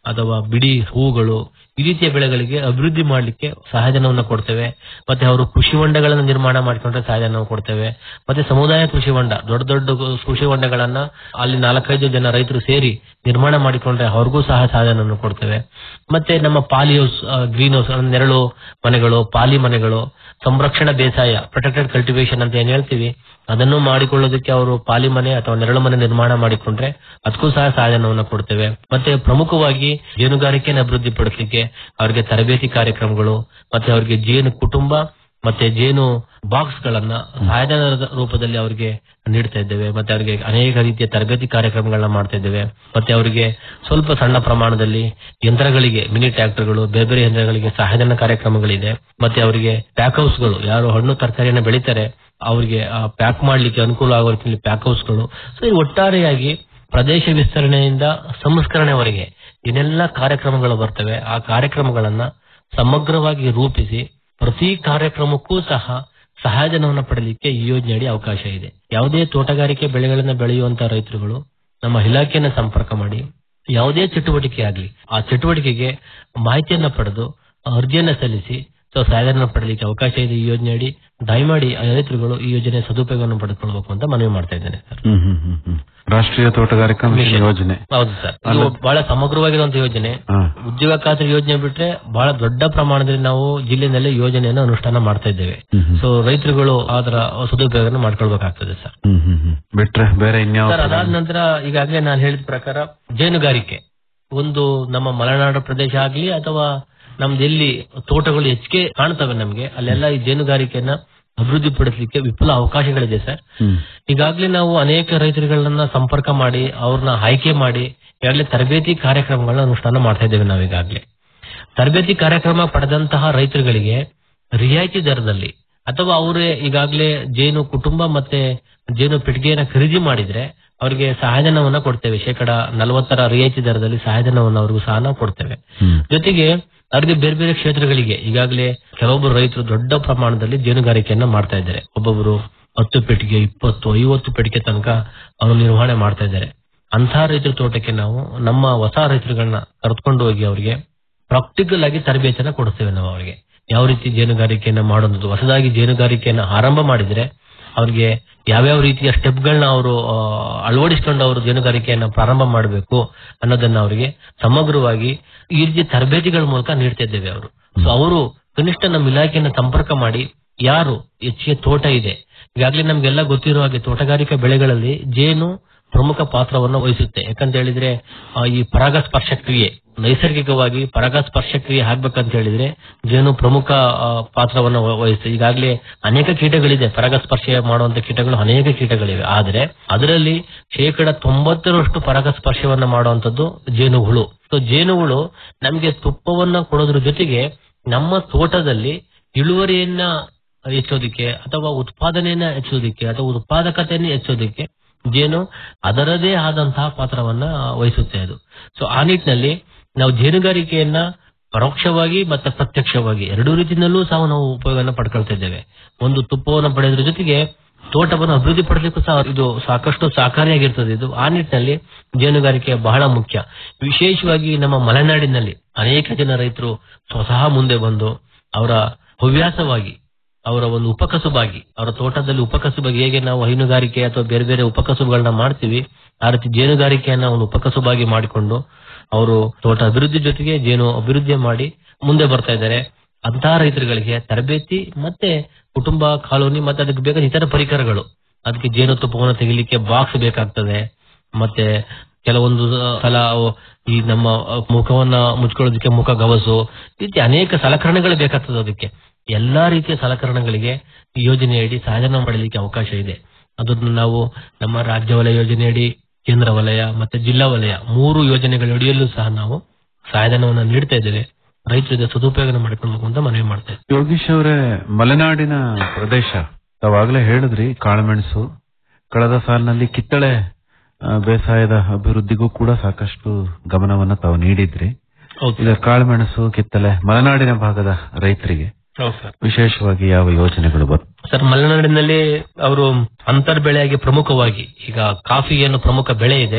ಅಥವಾ ಬಿಡಿ ಹೂಗಳು ಈ ರೀತಿಯ ಬೆಳೆಗಳಿಗೆ ಅಭಿವೃದ್ಧಿ ಮಾಡಲಿಕ್ಕೆ ಸಹಾಯಧನವನ್ನು ಕೊಡ್ತೇವೆ ಮತ್ತೆ ಅವರು ಕೃಷಿ ಹೊಂಡಗಳನ್ನು ನಿರ್ಮಾಣ ಮಾಡಿಕೊಂಡ್ರೆ ಸಹಾಯಧನ ಕೊಡ್ತೇವೆ ಮತ್ತೆ ಸಮುದಾಯ ಕೃಷಿ ಹೊಂಡ ದೊಡ್ಡ ದೊಡ್ಡ ಕೃಷಿ ಹೊಂಡಗಳನ್ನ ಅಲ್ಲಿ ನಾಲ್ಕೈದು ಜನ ರೈತರು ಸೇರಿ ನಿರ್ಮಾಣ ಮಾಡಿಕೊಂಡ್ರೆ ಅವ್ರಿಗೂ ಸಹ ಸಹಾಯಧನವನ್ನು ಕೊಡ್ತೇವೆ ಮತ್ತೆ ನಮ್ಮ ಪಾಲಿ ಹೌಸ್ ಗ್ರೀನ್ ಹೌಸ್ ನೆರಳು ಮನೆಗಳು ಪಾಲಿ ಮನೆಗಳು ಸಂರಕ್ಷಣಾ ಬೇಸಾಯ ಪ್ರೊಟೆಕ್ಟೆಡ್ ಕಲ್ಟಿವೇಶನ್ ಅಂತ ಏನ್ ಹೇಳ್ತೀವಿ ಅದನ್ನು ಮಾಡಿಕೊಳ್ಳೋದಕ್ಕೆ ಅವರು ಪಾಲಿ ಮನೆ ಅಥವಾ ನೆರಳು ಮನೆ ನಿರ್ಮಾಣ ಮಾಡಿಕೊಂಡ್ರೆ ಅದಕ್ಕೂ ಸಹ ಸಹಾಯಧನವನ್ನು ಕೊಡ್ತೇವೆ ಮತ್ತೆ ಪ್ರಮುಖವಾಗಿ ಜೇನುಗಾರಿಕೆಯನ್ನು ಅಭಿವೃದ್ಧಿ ಪಡಿಸಲಿಕ್ಕೆ ಅವರಿಗೆ ತರಬೇತಿ ಕಾರ್ಯಕ್ರಮಗಳು ಮತ್ತೆ ಅವರಿಗೆ ಜೇನು ಕುಟುಂಬ ಮತ್ತೆ ಜೇನು ಬಾಕ್ಸ್ ಗಳನ್ನ ಸಹಾಯಧನದ ರೂಪದಲ್ಲಿ ಅವರಿಗೆ ನೀಡ್ತಾ ಇದ್ದೇವೆ ಮತ್ತೆ ಅವರಿಗೆ ಅನೇಕ ರೀತಿಯ ತರಬೇತಿ ಕಾರ್ಯಕ್ರಮಗಳನ್ನ ಮಾಡ್ತಾ ಇದ್ದೇವೆ ಮತ್ತೆ ಅವರಿಗೆ ಸ್ವಲ್ಪ ಸಣ್ಣ ಪ್ರಮಾಣದಲ್ಲಿ ಯಂತ್ರಗಳಿಗೆ ಮಿನಿ ಟ್ರ್ಯಾಕ್ಟರ್ಗಳು ಬೇರೆ ಬೇರೆ ಯಂತ್ರಗಳಿಗೆ ಸಹಾಯಧನ ಕಾರ್ಯಕ್ರಮಗಳಿದೆ ಮತ್ತೆ ಅವರಿಗೆ ಪ್ಯಾಕ್ ಹೌಸ್ಗಳು ಯಾರು ಹಣ್ಣು ತರಕಾರಿಯನ್ನು ಬೆಳೀತಾರೆ ಅವರಿಗೆ ಪ್ಯಾಕ್ ಮಾಡ್ಲಿಕ್ಕೆ ಅನುಕೂಲ ಆಗುವ ರೀತಿಯಲ್ಲಿ ಪ್ಯಾಕ್ ಹೌಸ್ಗಳು ಸೊ ಈ ಒಟ್ಟಾರೆಯಾಗಿ ಪ್ರದೇಶ ವಿಸ್ತರಣೆಯಿಂದ ಸಂಸ್ಕರಣೆವರೆಗೆ ಏನೆಲ್ಲ ಕಾರ್ಯಕ್ರಮಗಳು ಬರ್ತವೆ ಆ ಕಾರ್ಯಕ್ರಮಗಳನ್ನ ಸಮಗ್ರವಾಗಿ ರೂಪಿಸಿ ಪ್ರತಿ ಕಾರ್ಯಕ್ರಮಕ್ಕೂ ಸಹ ಸಹಾಯಧನವನ್ನು ಪಡೆಯಲಿಕ್ಕೆ ಈ ಯೋಜನೆಯಡಿ ಅವಕಾಶ ಇದೆ ಯಾವುದೇ ತೋಟಗಾರಿಕೆ ಬೆಳೆಗಳನ್ನ ಬೆಳೆಯುವಂತ ರೈತರುಗಳು ನಮ್ಮ ಇಲಾಖೆಯನ್ನ ಸಂಪರ್ಕ ಮಾಡಿ ಯಾವುದೇ ಚಟುವಟಿಕೆ ಆಗಲಿ ಆ ಚಟುವಟಿಕೆಗೆ ಮಾಹಿತಿಯನ್ನ ಪಡೆದು ಅರ್ಜಿಯನ್ನ ಸಲ್ಲಿಸಿ ಸೊ ಸಹಾಯಧನ ಪಡೆಯಲಿಕ್ಕೆ ಅವಕಾಶ ಇದೆ ಈ ಯೋಜನೆಯಡಿ ದಯಮಾಡಿ ಆ ರೈತರುಗಳು ಈ ಯೋಜನೆ ಸದುಪಯೋಗವನ್ನು ಪಡೆದುಕೊಳ್ಬೇಕು ಅಂತ ಮನವಿ ಮಾಡ್ತಾ ಇದ್ದೇನೆ ಸರ್ ಹ್ಮ್ ಹ್ಮ್ ಹ್ಮ್ ಹ್ಮ್. ರಾಷ್ಟ್ರೀಯ ತೋಟಗಾರಿಕಾ ಮಿಷನ್ ಮಿಷನ್. ಯೋಜನೆ ಹೌದು ಸರ್ ಇದು ಬಹಳ ಸಮಗ್ರವಾಗಿರುವಂತಹ ಯೋಜನೆ ಹಾ. ಉದ್ಯೋಗ ಖಾತ್ರಿ ಯೋಜನೆ ಬಿಟ್ರೆ ಬಹಳ ದೊಡ್ಡ ಪ್ರಮಾಣದಲ್ಲಿ ನಾವು ಜಿಲ್ಲೆನಲ್ಲಿ ಯೋಜನೆಯನ್ನು ಅನುಷ್ಠಾನ ಮಾಡ್ತಾ ಇದ್ದೇವೆ ಹ್ಮ್ ಹ್ಮ್. ಸೊ ರೈತರುಗಳು ಅದರ ಸದುಪಯೋಗ ಮಾಡ್ಕೊಳ್ಬೇಕಾಗ್ತದೆ ಸರ್ ಹ್ಮ್ ಹ್ಮ್ ಹ್ಮ್. ಬಿಟ್ರೆ ಬೇರೆ ಇನ್ಯಾವ ಸರ್ ಅದಾದ ನಂತರ ಈಗಾಗಲೇ ನಾನು ಹೇಳಿದ ಪ್ರಕಾರ ಜೇನುಗಾರಿಕೆ ಒಂದು ನಮ್ಮ ಮಲೆನಾಡು ಪ್ರದೇಶ ಆಗ್ಲಿ ಅಥವಾ ನಮ್ದು ಎಲ್ಲಿ ತೋಟಗಳು ಹೆಚ್ಚಿಗೆ ಕಾಣ್ತವೆ ನಮ್ಗೆ ಅಲ್ಲೆಲ್ಲ ಈ ಜೇನುಗಾರಿಕೆಯನ್ನ ಅಭಿವೃದ್ಧಿ ಪಡಿಸಲಿಕ್ಕೆ ವಿಪುಲ ಅವಕಾಶಗಳಿದೆ ಸರ್ ಹ್ಮ್ ಈಗಾಗಲೇ ನಾವು ಅನೇಕ ರೈತರುಗಳನ್ನ ಸಂಪರ್ಕ ಮಾಡಿ ಅವ್ರನ್ನ ಆಯ್ಕೆ ಮಾಡಿ ಈಗಾಗಲೇ ತರಬೇತಿ ಕಾರ್ಯಕ್ರಮಗಳನ್ನ ಅನುಷ್ಠಾನ ಮಾಡ್ತಾ ಇದ್ದೇವೆ ನಾವು ಈಗಾಗಲೇ ತರಬೇತಿ ಕಾರ್ಯಕ್ರಮ ಪಡೆದಂತಹ ರೈತರುಗಳಿಗೆ ರಿಯಾಯಿತಿ ದರದಲ್ಲಿ ಅಥವಾ ಅವರೇ ಈಗಾಗಲೇ ಜೇನು ಕುಟುಂಬ ಮತ್ತೆ ಜೇನು ಪೆಟ್ಟಿಗೆಯನ್ನ ಖರೀದಿ ಮಾಡಿದ್ರೆ ಅವರಿಗೆ ಸಹಾಯಧನವನ್ನ ಕೊಡ್ತೇವೆ ಶೇಕಡ ನಲವತ್ತರ ರಿಯಾಯಿತಿ ದರದಲ್ಲಿ ಸಹಾಯಧನವನ್ನು ಅವ್ರಿಗೂ ಸಹ ನಾವು ಕೊಡ್ತೇವೆ ಹ್ಮ್ ಜೊತೆಗೆ ಅವರಿಗೆ ಬೇರೆ ಬೇರೆ ಕ್ಷೇತ್ರಗಳಿಗೆ ಈಗಾಗಲೇ ಕೆಲವೊಬ್ಬರು ರೈತರು ದೊಡ್ಡ ಪ್ರಮಾಣದಲ್ಲಿ ಜೇನುಗಾರಿಕೆಯನ್ನ ಮಾಡ್ತಾ ಇದ್ದಾರೆ ಒಬ್ಬೊಬ್ಬರು ಹತ್ತು ಪೆಟ್ಟಿಗೆ ಇಪ್ಪತ್ತು ಐವತ್ತು ಪೆಟ್ಟಿಗೆ ತನಕ ಅವರು ನಿರ್ವಹಣೆ ಮಾಡ್ತಾ ಇದ್ದಾರೆ ಅಂತಹ ರೈತರ ತೋಟಕ್ಕೆ ನಾವು ನಮ್ಮ ಹೊಸ ರೈತರುಗಳನ್ನ ಕರೆದುಕೊಂಡು ಹೋಗಿ ಅವರಿಗೆ ಪ್ರಾಕ್ಟಿಕಲ್ ಆಗಿ ತರಬೇತಿಯನ್ನ ಕೊಡಿಸ್ತೇವೆ ನಾವು ಅವರಿಗೆ ಯಾವ ರೀತಿ ಜೇನುಗಾರಿಕೆಯನ್ನ ಮಾಡೋದು ಹೊಸದಾಗಿ ಜೇನುಗಾರಿಕೆಯನ್ನ ಆರಂಭ ಮಾಡಿದ್ರೆ ಅವ್ರಿಗೆ ಯಾವ್ಯಾವ ರೀತಿಯ ಸ್ಟೆಪ್ಗಳನ್ನ ಅವರು ಅಳವಡಿಸಿಕೊಂಡು ಅವರು ಜೇನುಗಾರಿಕೆಯನ್ನ ಪ್ರಾರಂಭ ಮಾಡಬೇಕು ಅನ್ನೋದನ್ನ ಅವರಿಗೆ ಸಮಗ್ರವಾಗಿ ಈ ರೀತಿಯ ತರಬೇತಿಗಳ ಮೂಲಕ ನೀಡ್ತಾ ಇದ್ದೇವೆ ಅವರು ಸೊ ಅವರು ಕನಿಷ್ಠ ನಮ್ಮ ಇಲಾಖೆಯನ್ನ ಸಂಪರ್ಕ ಮಾಡಿ ಯಾರು ಹೆಚ್ಚಿಗೆ ತೋಟ ಇದೆ ಈಗಾಗಲೇ ನಮ್ಗೆಲ್ಲ ಗೊತ್ತಿರೋ ಹಾಗೆ ತೋಟಗಾರಿಕಾ ಬೆಳೆಗಳಲ್ಲಿ ಜೇನು ಪ್ರಮುಖ ಪಾತ್ರವನ್ನು ವಹಿಸುತ್ತೆ ಯಾಕಂತ ಹೇಳಿದ್ರೆ ಆ, ಈ ಪರಾಗಸ್ಪರ್ಶ ಕ್ರಿಯೆ ನೈಸರ್ಗಿಕವಾಗಿ ಪರಾಗಸ್ಪರ್ಶ ಕ್ರಿಯೆ ಆಗ್ಬೇಕಂತ ಹೇಳಿದ್ರೆ ಜೇನು ಪ್ರಮುಖ ಆ, ಪಾತ್ರವನ್ನು ವ- ವಹಿಸುತ್ತೆ ಈಗಾಗಲೇ ಅನೇಕ ಕೀಟಗಳಿದೆ ಪರಾಗಸ್ಪರ್ಶ ಮಾಡುವಂತ ಕೀಟಗಳು ಅನೇಕ ಕೀಟಗಳಿವೆ ಆದ್ರೆ ಅದರಲ್ಲಿ ಶೇಕಡ ತೊಂಬತ್ತರಷ್ಟು ಪರಾಗಸ್ಪರ್ಶವನ್ನ ಮಾಡುವಂತದ್ದು ಜೇನುಹುಳು ಸೊ ಜೇನುಹುಳು ನಮಗೆ ತುಪ್ಪವನ್ನ ಕೊಡೋದ್ರ ಜೊತೆಗೆ ನಮ್ಮ ತೋಟದಲ್ಲಿ ಇಳುವರಿಯನ್ನ ಹೆಚ್ಚೋದಿಕ್ಕೆ ಅಥವಾ ಉತ್ಪಾದನೆಯನ್ನ ಹೆಚ್ಚೋದಿಕ್ಕೆ ಅಥವಾ ಉತ್ಪಾದಕತೆಯನ್ನು ಹೆಚ್ಚೋದಿಕ್ಕೆ ಜೇನು ಅದರದೇ ಆದಂತಹ ಪಾತ್ರವನ್ನ ವಹಿಸುತ್ತೆ ಅದು ಸೊ ಆ ನಿಟ್ಟಿನಲ್ಲಿ ನಾವು ಜೇನುಗಾರಿಕೆಯನ್ನ ಪರೋಕ್ಷವಾಗಿ ಮತ್ತೆ ಪ್ರತ್ಯಕ್ಷವಾಗಿ ಎರಡೂ ರೀತಿಯಲ್ಲೂ ಸಹ ನಾವು ಉಪಯೋಗವನ್ನು ಪಡ್ಕೊಳ್ತಾ ಇದ್ದೇವೆ ಒಂದು ತುಪ್ಪವನ್ನು ಪಡೆಯೋದ್ರ ಜೊತೆಗೆ ತೋಟವನ್ನು ಅಭಿವೃದ್ಧಿ ಪಡಿಸಲಿಕ್ಕೂ ಸಹ ಇದು ಸಾಕಷ್ಟು ಸಹಕಾರಿಯಾಗಿರ್ತದೆ ಇದು ಆ ನಿಟ್ಟಿನಲ್ಲಿ ಜೇನುಗಾರಿಕೆ ಬಹಳ ಮುಖ್ಯ ವಿಶೇಷವಾಗಿ ನಮ್ಮ ಮಲೆನಾಡಿನಲ್ಲಿ ಅನೇಕ ಜನ ರೈತರು ಸ್ವತಃ ಮುಂದೆ ಬಂದು ಅವರ ಹವ್ಯಾಸವಾಗಿ ಅವರ ಒಂದು ಉಪಕಸುಬಾಗಿ ಅವರ ತೋಟದಲ್ಲಿ ಉಪಕಸುಬಾಗಿ ಹೇಗೆ ನಾವು ಹೈನುಗಾರಿಕೆ ಅಥವಾ ಬೇರೆ ಬೇರೆ ಉಪಕಸುಬುಗಳನ್ನ ಮಾಡ್ತೀವಿ ಆ ರೀತಿ ಜೇನುಗಾರಿಕೆಯನ್ನ ಒಂದು ಉಪಕಸುಬಾಗಿ ಮಾಡಿಕೊಂಡು ಅವರು ತೋಟ ಅಭಿವೃದ್ಧಿ ಜೊತೆಗೆ ಜೇನು ಅಭಿವೃದ್ಧಿ ಮಾಡಿ ಮುಂದೆ ಬರ್ತಾ ಇದ್ದಾರೆ ಅಂತಹ ರೈತರುಗಳಿಗೆ ತರಬೇತಿ ಮತ್ತೆ ಕುಟುಂಬ ಕಾಲೋನಿ ಮತ್ತೆ ಅದಕ್ಕೆ ಬೇಕಾದ ಇತರ ಪರಿಕರಗಳು ಅದಕ್ಕೆ ಜೇನುತುಪ್ಪವನ್ನು ತೆಗಿಲಿಕ್ಕೆ ಬಾಕ್ಸ್ ಬೇಕಾಗ್ತದೆ ಮತ್ತೆ ಕೆಲವೊಂದು ಸಲ ಅವು ಈ ನಮ್ಮ ಮುಖವನ್ನ ಮುಚ್ಕೊಳ್ಳೋದಕ್ಕೆ ಮುಖ ಗವಸು ಈ ರೀತಿ ಅನೇಕ ಸಲಕರಣೆಗಳು ಬೇಕಾಗ್ತದೆ ಅದಕ್ಕೆ ಎಲ್ಲಾ ರೀತಿಯ ಸಲಕರಣೆಗಳಿಗೆ ಈ ಯೋಜನೆಯಡಿ ಸಹಾಯಧನ ಮಾಡಲಿಕ್ಕೆ ಅವಕಾಶ ಇದೆ ಅದನ್ನು ನಾವು ನಮ್ಮ ರಾಜ್ಯ ವಲಯ ಯೋಜನೆಯಡಿ ಕೇಂದ್ರ ವಲಯ ಮತ್ತೆ ಜಿಲ್ಲಾ ವಲಯ ಮೂರು ಯೋಜನೆಗಳ ಅಡಿಯಲ್ಲೂ ಸಹ ನಾವು ಸಹಾಯಧನವನ್ನು ನೀಡ್ತಾ ಇದ್ದೇವೆ ರೈತರಿಗೆ ಸದುಪಯೋಗ ಮಾಡಿಕೊಳ್ಬೇಕು ಅಂತ ಮನವಿ ಮಾಡ್ತಾ ಇದ್ದೇವೆ ಯೋಗೀಶ್ ಅವರೇ ಮಲೆನಾಡಿನ ಪ್ರದೇಶ ತಾವಾಗ್ಲೇ ಹೇಳಿದ್ರಿ ಕಾಳುಮೆಣಸು ಕಳೆದ ಸಾಲಿನಲ್ಲಿ ಕಿತ್ತಳೆ ಆ, ಬೇಸಾಯದ ಅಭಿವೃದ್ಧಿಗೂ ಕೂಡ ಸಾಕಷ್ಟು ಗಮನವನ್ನ ತಾವು ನೀಡಿದ್ರಿ ಈಗ ಕಾಳುಮೆಣಸು ಕಿತ್ತಳೆ ಮಲೆನಾಡಿನ ಭಾಗದ ರೈತರಿಗೆ ಹೌದು ಸರ್ ವಿಶೇಷವಾಗಿ ಯಾವ ಯೋಜನೆಗಳು ಬರ್ತವೆ ಸರ್ ಮಲೆನಾಡಿನಲ್ಲಿ ಅವರು ಅಂತರ್ ಬೆಳೆಯಾಗಿ ಪ್ರಮುಖವಾಗಿ ಈಗ ಕಾಫಿ ಏನು ಪ್ರಮುಖ ಬೆಳೆ ಇದೆ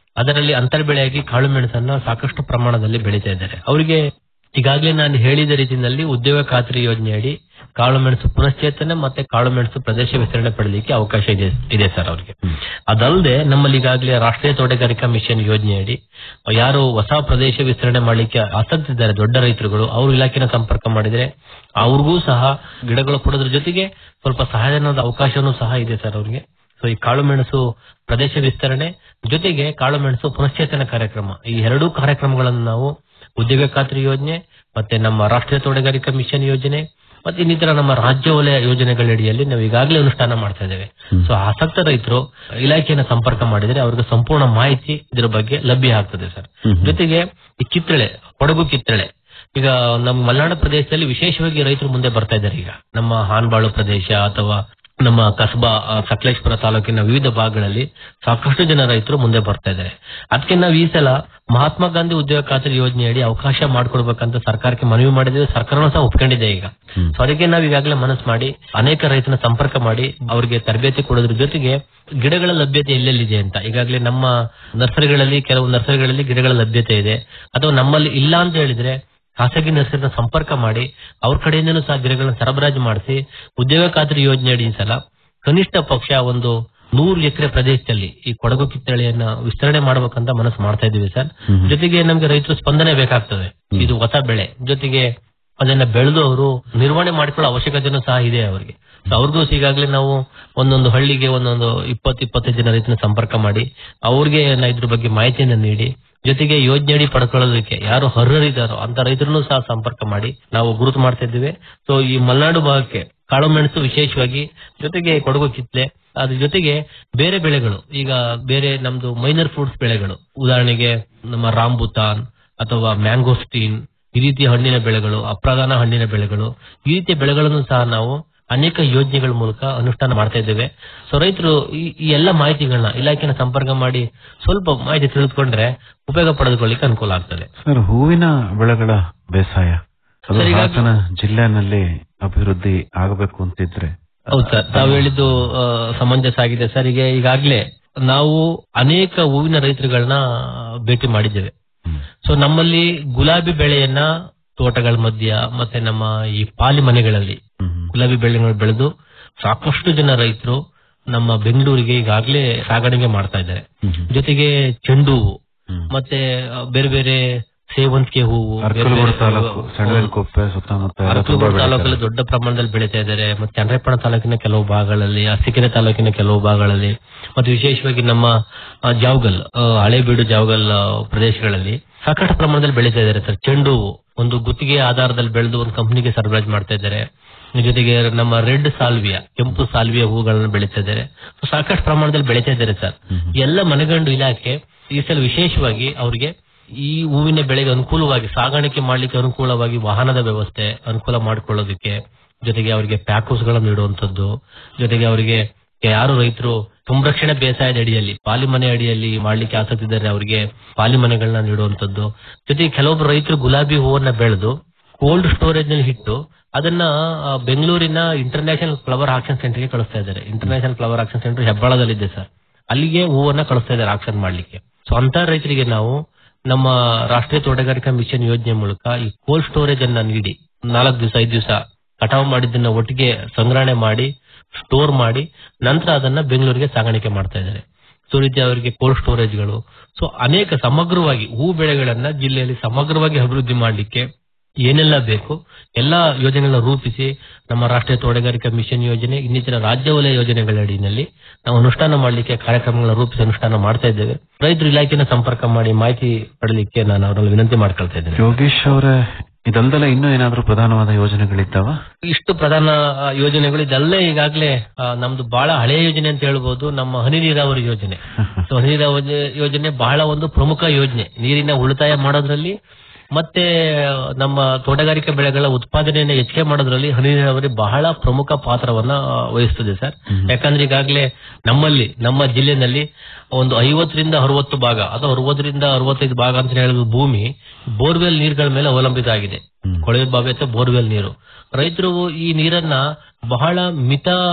ಅದರಲ್ಲಿ ಅಂತರ್ ಬೆಳೆಯಾಗಿ ಕಾಳು ಮೆಣಸನ್ನ ಸಾಕಷ್ಟು ಪ್ರಮಾಣದಲ್ಲಿ ಬೆಳೀತಾ ಇದ್ದಾರೆ ಅವರಿಗೆ ಈಗಾಗಲೇ ನಾನು ಹೇಳಿದ ರೀತಿಯಲ್ಲಿ ಉದ್ಯೋಗ ಖಾತ್ರಿ ಯೋಜನೆಯಡಿ ಕಾಳು ಮೆಣಸು ಪುನಶ್ಚೇತನ ಮತ್ತೆ ಕಾಳು ಮೆಣಸು ಪ್ರದೇಶ ವಿಸ್ತರಣೆ ಪಡೆಯಲಿಕ್ಕೆ ಅವಕಾಶ ಇದೆ ಇದೆ ಸರ್ ಅವರಿಗೆ ಅದಲ್ಲದೆ ನಮ್ಮಲ್ಲಿ ಈಗಾಗಲೇ ರಾಷ್ಟ್ರೀಯ ತೋಟಗಾರಿಕಾ ಮಿಷನ್ ಯೋಜನೆಯಡಿ ಯಾರು ಹೊಸ ಪ್ರದೇಶ ವಿಸ್ತರಣೆ ಮಾಡಲಿಕ್ಕೆ ಆಸಕ್ತಿ ಇದ್ದಾರೆ ದೊಡ್ಡ ರೈತರುಗಳು ಅವರು ಇಲಾಖೆನ ಸಂಪರ್ಕ ಮಾಡಿದ್ರೆ ಅವ್ರಿಗೂ ಸಹ ಗಿಡಗಳು ಕೊಡೋದ್ರ ಜೊತೆಗೆ ಸ್ವಲ್ಪ ಸಹಾಯಧನದ ಅವಕಾಶನೂ ಸಹ ಇದೆ ಸರ್ ಅವ್ರಿಗೆ ಸೊ ಈ ಕಾಳು ಮೆಣಸು ಪ್ರದೇಶ ವಿಸ್ತರಣೆ ಜೊತೆಗೆ ಕಾಳು ಮೆಣಸು ಪುನಶ್ಚೇತನ ಕಾರ್ಯಕ್ರಮ ಈ ಎರಡೂ ಕಾರ್ಯಕ್ರಮಗಳನ್ನು ನಾವು ಉದ್ಯೋಗ ಖಾತ್ರಿ ಯೋಜನೆ ಮತ್ತೆ ನಮ್ಮ ರಾಷ್ಟ್ರೀಯ ತೋಟಗಾರಿಕಾ ಮಿಷನ್ ಯೋಜನೆ ಮತ್ತೆ ಇನ್ನಿತರ ನಮ್ಮ ರಾಜ್ಯ ವಲಯ ಯೋಜನೆಗಳಡಿಯಲ್ಲಿ ನಾವು ಈಗಾಗಲೇ ಅನುಷ್ಠಾನ ಮಾಡ್ತಾ ಇದ್ದೇವೆ ಸೊ ಆಸಕ್ತ ರೈತರು ಇಲಾಖೆಯನ್ನು ಸಂಪರ್ಕ ಮಾಡಿದ್ರೆ ಅವ್ರಿಗೆ ಸಂಪೂರ್ಣ ಮಾಹಿತಿ ಇದರ ಬಗ್ಗೆ ಲಭ್ಯ ಆಗ್ತದೆ ಸರ್ ಜೊತೆಗೆ ಈ ಕಿತ್ತಳೆ ಕೊಡಗು ಕಿತ್ತಳೆ ಈಗ ನಮ್ಮ ಮಲೆನಾಡು ಪ್ರದೇಶದಲ್ಲಿ ವಿಶೇಷವಾಗಿ ರೈತರು ಮುಂದೆ ಬರ್ತಾ ಇದ್ದಾರೆ ಈಗ ನಮ್ಮ ಹಾನ್ಬಾಳು ಪ್ರದೇಶ ಅಥವಾ ನಮ್ಮ ಕಸಬಾ ಆ, ಸಕಲೇಶ್ಪುರ ತಾಲೂಕಿನ ವಿವಿಧ ಭಾಗಗಳಲ್ಲಿ ಸಾಕಷ್ಟು ಜನ ರೈತರು ಮುಂದೆ ಬರ್ತಾ ಇದ್ದಾರೆ ಅದಕ್ಕೆ ನಾವು ಈ ಸಲ ಮಹಾತ್ಮ ಗಾಂಧಿ ಉದ್ಯೋಗ ಖಾತ್ರಿ ಯೋಜನೆಯಡಿ ಅವಕಾಶ ಮಾಡ್ಕೊಡ್ಬೇಕಂತ ಸರ್ಕಾರಕ್ಕೆ ಮನವಿ ಮಾಡಿದ್ರೆ ಸರ್ಕಾರನೂ ಸಹ ಒಪ್ಕೊಂಡಿದೆ ಈಗ ಸೊ ಅದಕ್ಕೆ ನಾವು ಈಗಾಗಲೇ ಮನಸ್ಸು ಮಾಡಿ ಅನೇಕ ರೈತನ ಸಂಪರ್ಕ ಮಾಡಿ ಅವರಿಗೆ ತರಬೇತಿ ಕೊಡೋದ್ರ ಜೊತೆಗೆ ಗಿಡಗಳ ಲಭ್ಯತೆ ಎಲ್ಲೆಲ್ಲಿದೆ ಅಂತ ಈಗಾಗಲೇ ನಮ್ಮ ನರ್ಸರಿಗಳಲ್ಲಿ ಕೆಲವು ನರ್ಸರಿಗಳಲ್ಲಿ ಗಿಡಗಳ ಲಭ್ಯತೆ ಇದೆ ಅಥವಾ ನಮ್ಮಲ್ಲಿ ಇಲ್ಲ ಅಂತ ಹೇಳಿದ್ರೆ ಖಾಸಗಿ ನರ್ಸರಿನ ಸಂಪರ್ಕ ಮಾಡಿ ಅವ್ರ ಕಡೆಯಿಂದನೂ ಸಹ ಗಿಡಗಳನ್ನ ಸರಬರಾಜು ಮಾಡಿಸಿ ಉದ್ಯೋಗ ಖಾತ್ರಿ ಯೋಜನೆಯಡಿ ಈ ಸಲ ಕನಿಷ್ಠ ಪಕ್ಷ ಒಂದು ನೂರು ಎಕರೆ ಪ್ರದೇಶದಲ್ಲಿ ಈ ಕೊಡಗು ಕಿತ್ತಳೆಯನ್ನ ವಿಸ್ತರಣೆ ಮಾಡ್ಬೇಕಂತ ಮನಸ್ಸು ಮಾಡ್ತಾ ಇದೀವಿ ಸರ್ ಜೊತೆಗೆ ನಮ್ಗೆ ರೈತರ ಸ್ಪಂದನೆ ಬೇಕಾಗ್ತದೆ ಇದು ಹೊಸ ಬೆಳೆ ಜೊತೆಗೆ ಅದನ್ನ ಬೆಳೆದು ಅವರು ನಿರ್ವಹಣೆ ಮಾಡಿಕೊಳ್ಳೋ ಅವಶ್ಯಕತೆನೂ ಸಹ ಇದೆ ಅವರಿಗೆ ಸೊ ಅವ್ರಿಗೂ ಸಹ ಈಗಾಗಲೇ ನಾವು ಒಂದೊಂದು ಹಳ್ಳಿಗೆ ಒಂದೊಂದು ಇಪ್ಪತ್ತು ಇಪ್ಪತ್ತೈದು ಜನ ರೈತನ ಸಂಪರ್ಕ ಮಾಡಿ ಅವ್ರಿಗೆ ನಾ ಇದ್ರ ಬಗ್ಗೆ ಮಾಹಿತಿಯನ್ನ ನೀಡಿ ಜೊತೆಗೆ ಯೋಜನೆಯಡಿ ಪಡ್ಕೊಳ್ಳೋದಕ್ಕೆ ಯಾರು ಅರ್ಹರಿದ್ದಾರೋ ಅಂತ ರೈತರನ್ನು ಸಹ ಸಂಪರ್ಕ ಮಾಡಿ ನಾವು ಗುರುತು ಮಾಡ್ತಾ ಇದ್ದೀವಿ ಸೊ ಈ ಮಲೆನಾಡು ಭಾಗಕ್ಕೆ ಕಾಳು ಮೆಣಸು ವಿಶೇಷವಾಗಿ ಜೊತೆಗೆ ಕೊಡಗು ಕಿತ್ಲೆ ಅದ್ರ ಜೊತೆಗೆ ಬೇರೆ ಬೆಳೆಗಳು ಈಗ ಬೇರೆ ನಮ್ದು ಮೈನರ್ ಫ್ರೂಟ್ಸ್ ಬೆಳೆಗಳು ಉದಾಹರಣೆಗೆ ನಮ್ಮ ರಾಂಬುತಾನ್ ಅಥವಾ ಮ್ಯಾಂಗೋಸ್ಟೀನ್ ಈ ರೀತಿಯ ಹಣ್ಣಿನ ಬೆಳೆಗಳು ಅಪ್ರಧಾನ ಹಣ್ಣಿನ ಬೆಳೆಗಳು ಈ ರೀತಿಯ ಬೆಳೆಗಳನ್ನು ಸಹ ನಾವು ಅನೇಕ ಯೋಜನೆಗಳ ಮೂಲಕ ಅನುಷ್ಠಾನ ಮಾಡ್ತಾ ಇದ್ದೇವೆ ಸೊ ರೈತರು ಈ ಈ ಎಲ್ಲ ಮಾಹಿತಿಗಳನ್ನ ಇಲಾಖೆನ ಸಂಪರ್ಕ ಮಾಡಿ ಸ್ವಲ್ಪ ಮಾಹಿತಿ ತಿಳಿದುಕೊಂಡ್ರೆ ಉಪಯೋಗ ಪಡೆದುಕೊಳ್ಳಿಕ್ಕೆ ಅನುಕೂಲ ಆಗ್ತದೆ ಸರ್ ಹೂವಿನ ಬೆಳೆಗಳ ಬೇಸಾಯ ಅದು ಸರ್, ಈಗ- ಹಾಸನ ಜಿಲ್ಲೆನಲ್ಲಿ ಅಭಿವೃದ್ಧಿ ಆಗಬೇಕು ಅಂತಿದ್ರೆ ಹೌದು ಸರ್ ತಾವು ಹೇಳಿದ್ದು ಆ, ಸಮಂಜಸ ಆಗಿದೆ ಸರ್ ಈಗ ಈಗಾಗಲೇ ನಾವು ಅನೇಕ ಹೂವಿನ ರೈತರುಗಳನ್ನ ಭೇಟಿ ಮಾಡಿದ್ದೇವೆ ಹ್ಮ್. ಸೊ ನಮ್ಮಲ್ಲಿ ಗುಲಾಬಿ ಬೆಳೆಯನ್ನ ತೋಟಗಳ ಮಧ್ಯ ಮತ್ತೆ ನಮ್ಮ ಈ ಪಾಲಿ ಮನೆಗಳಲ್ಲಿ ಹ್ಮ್. ಗುಲಾಬಿ ಬೆಳೆಗಳನ್ನು ಬೆಳೆದು ಸಾಕಷ್ಟು ಜನ ರೈತರು ನಮ್ಮ ಬೆಂಗಳೂರಿಗೆ ಈಗಾಗಲೇ ಸಾಗಾಣಿಕೆ ಮಾಡ್ತಾ ಇದ್ದಾರೆ ಹ್ಮ್. ಜೊತೆಗೆ ಚೆಂಡು ಹೂವು ಹ್ಮ್. ಮತ್ತೆ ಆ, ಬೇರೆ ಬೇರೆ ಸೇವಂತಿಗೆ ಹೂವು ಬೇರೆ ಅರಕಲಗೂಡು ಬೇರೆ ತಾಲೂಕು ಹೂವು. ಸೆಣವೆನಕೊಪ್ಪೆ ಸುತ್ತಮುತ್ತ ಎಲ್ಲ ತುಂಬಾ ಅರಕಲಗೂಡು ಬೆಳೀತಾರೆ. ತಾಲೂಕಲ್ಲಿ ದೊಡ್ಡ ಪ್ರಮಾಣದಲ್ಲಿ ಬೆಳೀತಾ ಇದ್ದಾರೆ ಮತ್ತೆ ಚನ್ನರಾಯಪಟ್ಟಣ ತಾಲೂಕಿನ ಕೆಲವು ಭಾಗಗಳಲ್ಲಿ ಅರಸೀಕೆರೆ ತಾಲೂಕಿನ ಕೆಲವು ಭಾಗಗಳಲ್ಲಿ ಮತ್ತೆ ವಿಶೇಷವಾಗಿ ನಮ್ಮ ಆ, ಜಾವಗಲ್ ಆ, ಹಳೇಬೀಡು ಜಾವಗಲ್ ಆ, ಪ್ರದೇಶಗಳಲ್ಲಿ ಸಾಕಷ್ಟು ಪ್ರಮಾಣದಲ್ಲಿ ಬೆಳೀತಾ ಇದ್ದಾರೆ ಸರ್ ಚೆಂಡು ಹೂವು ಒಂದು ಗುತ್ತಿಗೆ ಆಧಾರದಲ್ಲಿ ಬೆಳೆದು ಒಂದು ಕಂಪನಿಗೆ ಸರಬರಾಜು ಮಾಡ್ತಾ ಇದ್ದಾರೆ ಜೊತೆಗೆ ನಮ್ಮ ರೆಡ್ ಸಾಲ್ವಿಯಾ ಕೆಂಪು ಸಾಲ್ವಿಯಾ ಹೂಗಳನ್ನು ಬೆಳೀತಾ ಇದ್ದಾರೆ So, ಸಾಕಷ್ಟು ಪ್ರಮಾಣದಲ್ಲಿ ಬೆಳೀತಾ ಇದ್ದಾರೆ ಸರ್ ಎಲ್ಲ ಮನೆಗಂಡು ಇಲಾಖೆ ಈ ಸಲ ವಿಶೇಷವಾಗಿ ಅವರಿಗೆ ಈ ಹೂವಿನ ಬೆಳೆಗೆ ಅನುಕೂಲವಾಗಿ ಸಾಗಾಣಿಕೆ ಮಾಡ್ಲಿಕ್ಕೆ ಅನುಕೂಲವಾಗಿ ವಾಹನದ ವ್ಯವಸ್ಥೆ ಅನುಕೂಲ ಮಾಡಿಕೊಳ್ಳೋದಕ್ಕೆ ಜೊತೆಗೆ ಅವರಿಗೆ ಪ್ಯಾಕೂಸ್ ಗಳನ್ನು ನೀಡುವಂತದ್ದು ಜೊತೆಗೆ ಅವರಿಗೆ ಯಾರು ರೈತರು ಸಂರಕ್ಷಣೆ ಬೇಸಾಯದ ಅಡಿಯಲ್ಲಿ ಪಾಲಿಮನೆ ಅಡಿಯಲ್ಲಿ ಮಾಡ್ಲಿಕ್ಕೆ ಆಸಕ್ತಿ ಇದ್ದಾರೆ ಅವರಿಗೆ ಪಾಲಿಮನೆಗಳನ್ನ ನೀಡುವಂತದ್ದು ಜೊತೆಗೆ ಕೆಲವೊಬ್ಬರು ರೈತರು ಗುಲಾಬಿ ಹೂವನ್ನ ಬೆಳೆದು ಕೋಲ್ಡ್ ಸ್ಟೋರೇಜ್ ನಲ್ಲಿ ಇಟ್ಟು ಅದನ್ನ ಆ, ಬೆಂಗಳೂರಿನ ಇಂಟರ್ನ್ಯಾಷನಲ್ ಫ್ಲವರ್ ಆಕ್ಷನ್ ಸೆಂಟರ್ಗೆ ಕಳಿಸ್ತಾ ಇದ್ದಾರೆ ಇಂಟರ್ನ್ಯಾಷನಲ್ ಫ್ಲವರ್ ಆಕ್ಷನ್ ಸೆಂಟರ್ ಹೆಬ್ಬಾಳದಲ್ಲಿದೆ ಸರ್ ಅಲ್ಲಿಗೆ ಹೂವನ್ನ ಕಳಿಸ್ತಾ ಇದ್ದಾರೆ ಆಕ್ಷನ್ ಮಾಡ್ಲಿಕ್ಕೆ ಸೊ ಅಂತ ರೈತರಿಗೆ ನಾವು ನಮ್ಮ ರಾಷ್ಟ್ರೀಯ ತೋಟಗಾರಿಕಾ ಮಿಷನ್ ಯೋಜನೆ ಮೂಲಕ ಈ ಕೋಲ್ಡ್ ಸ್ಟೋರೇಜ್ ಅನ್ನ ನೀಡಿ ನಾಲ್ಕು ದಿವಸ ಐದು ದಿವಸ ಕಟಾವು ಮಾಡಿದ್ದನ್ನ ಒಟ್ಟಿಗೆ ಸಂಗ್ರಹಣೆ ಮಾಡಿ ಸ್ಟೋರ್ ಮಾಡಿ ನಂತರ ಅದನ್ನ ಬೆಂಗಳೂರಿಗೆ ಸಾಗಾಣಿಕೆ ಮಾಡ್ತಾ ಇದ್ದಾರೆ ಸೊ ಈ ರೀತಿ ಅವರಿಗೆ ಕೋಲ್ಡ್ ಸ್ಟೋರೇಜ್ಗಳು ಸೊ ಅನೇಕ ಸಮಗ್ರವಾಗಿ ಹೂ ಬೆಳೆಗಳನ್ನ ಜಿಲ್ಲೆಯಲ್ಲಿ ಸಮಗ್ರವಾಗಿ ಅಭಿವೃದ್ಧಿ ಮಾಡಲಿಕ್ಕೆ ಏನೆಲ್ಲ ಬೇಕು ಎಲ್ಲಾ ಯೋಜನೆಗಳನ್ನ ರೂಪಿಸಿ ನಮ್ಮ ರಾಷ್ಟ್ರೀಯ ತೋಟಗಾರಿಕಾ ಮಿಷನ್ ಯೋಜನೆ ಇನ್ನಿತರ ರಾಜ್ಯ ವಲಯ ಯೋಜನೆಗಳ ಅಡಿಯಲ್ಲಿ ನಾವು ಅನುಷ್ಠಾನ ಮಾಡಲಿಕ್ಕೆ ಕಾರ್ಯಕ್ರಮಗಳನ್ನ ರೂಪಿಸಿ ಅನುಷ್ಠಾನ ಮಾಡ್ತಾ ಇದ್ದೇವೆ ರೈತರು ಇಲಾಖೆನ ಸಂಪರ್ಕ ಮಾಡಿ ಮಾಹಿತಿ ಪಡಲಿಕ್ಕೆ ನಾನು ಅವರಲ್ಲಿ ವಿನಂತಿ ಮಾಡ್ಕೊಳ್ತಾ ಇದ್ದೇನೆ ಯೋಗೀಶ್ ಅವರೇ ಇದಲ್ದಲ್ಲ ಇನ್ನೂ ಏನಾದ್ರೂ ಪ್ರಧಾನವಾದ ಯೋಜನೆಗಳಿದ್ದಾವ ಇಷ್ಟು ಪ್ರಧಾನ ಆ, ಯೋಜನೆಗಳು ಇದೆಲ್ಲ ಈಗಾಗಲೇ ಆ, ನಮ್ದು ಬಹಳ ಹಳೆಯ ಯೋಜನೆ ಅಂತ ಹೇಳ್ಬೋದು ನಮ್ಮ ಹನಿ ನೀರಾವರಿ ಯೋಜನೆ ಸೊ ಹನಿ ನೀರಾವರಿ ಯೋಜನೆ ಬಹಳ ಒಂದು ಪ್ರಮುಖ ಯೋಜನೆ ನೀರಿನ ಉಳಿತಾಯ ಮಾಡೋದ್ರಲ್ಲಿ ಮತ್ತೆ ನಮ್ಮ ತೋಟಗಾರಿಕೆ ಬೆಳೆಗಳ ಉತ್ಪಾದನೆಯನ್ನು ಹೆಚ್ಚಿಗೆ ಮಾಡೋದ್ರಲ್ಲಿ ಹನಿ ನೀರಾವರಿ ಬಹಳ ಪ್ರಮುಖ ಪಾತ್ರವನ್ನ ಆ, ವಹಿಸ್ತದೆ ಸರ್ ಯಾಕಂದ್ರೆ ಈಗಾಗಲೇ ನಮ್ಮಲ್ಲಿ ನಮ್ಮ ಜಿಲ್ಲೆನಲ್ಲಿ ಒಂದು ಐವತ್ತರಿಂದ ಅರವತ್ತು ಭಾಗ ಅಥವಾ ಅರವತ್ತರಿಂದ ಅರವತ್ತೈದು ಭಾಗ ಅಂತ ಹೇಳಿದ ಭೂಮಿ ಬೋರ್ವೆಲ್ ನೀರುಗಳ ಮೇಲೆ ಅವಲಂಬಿತ ಆಗಿದೆ ಹ್ಮ್. ಕೊಳವೆ ಬಾವಿ ಅಥವಾ ಬೋರ್ವೆಲ್ ನೀರು ರೈತರು ಈ ನೀರನ್ನ ಬಹಳ ಮಿತ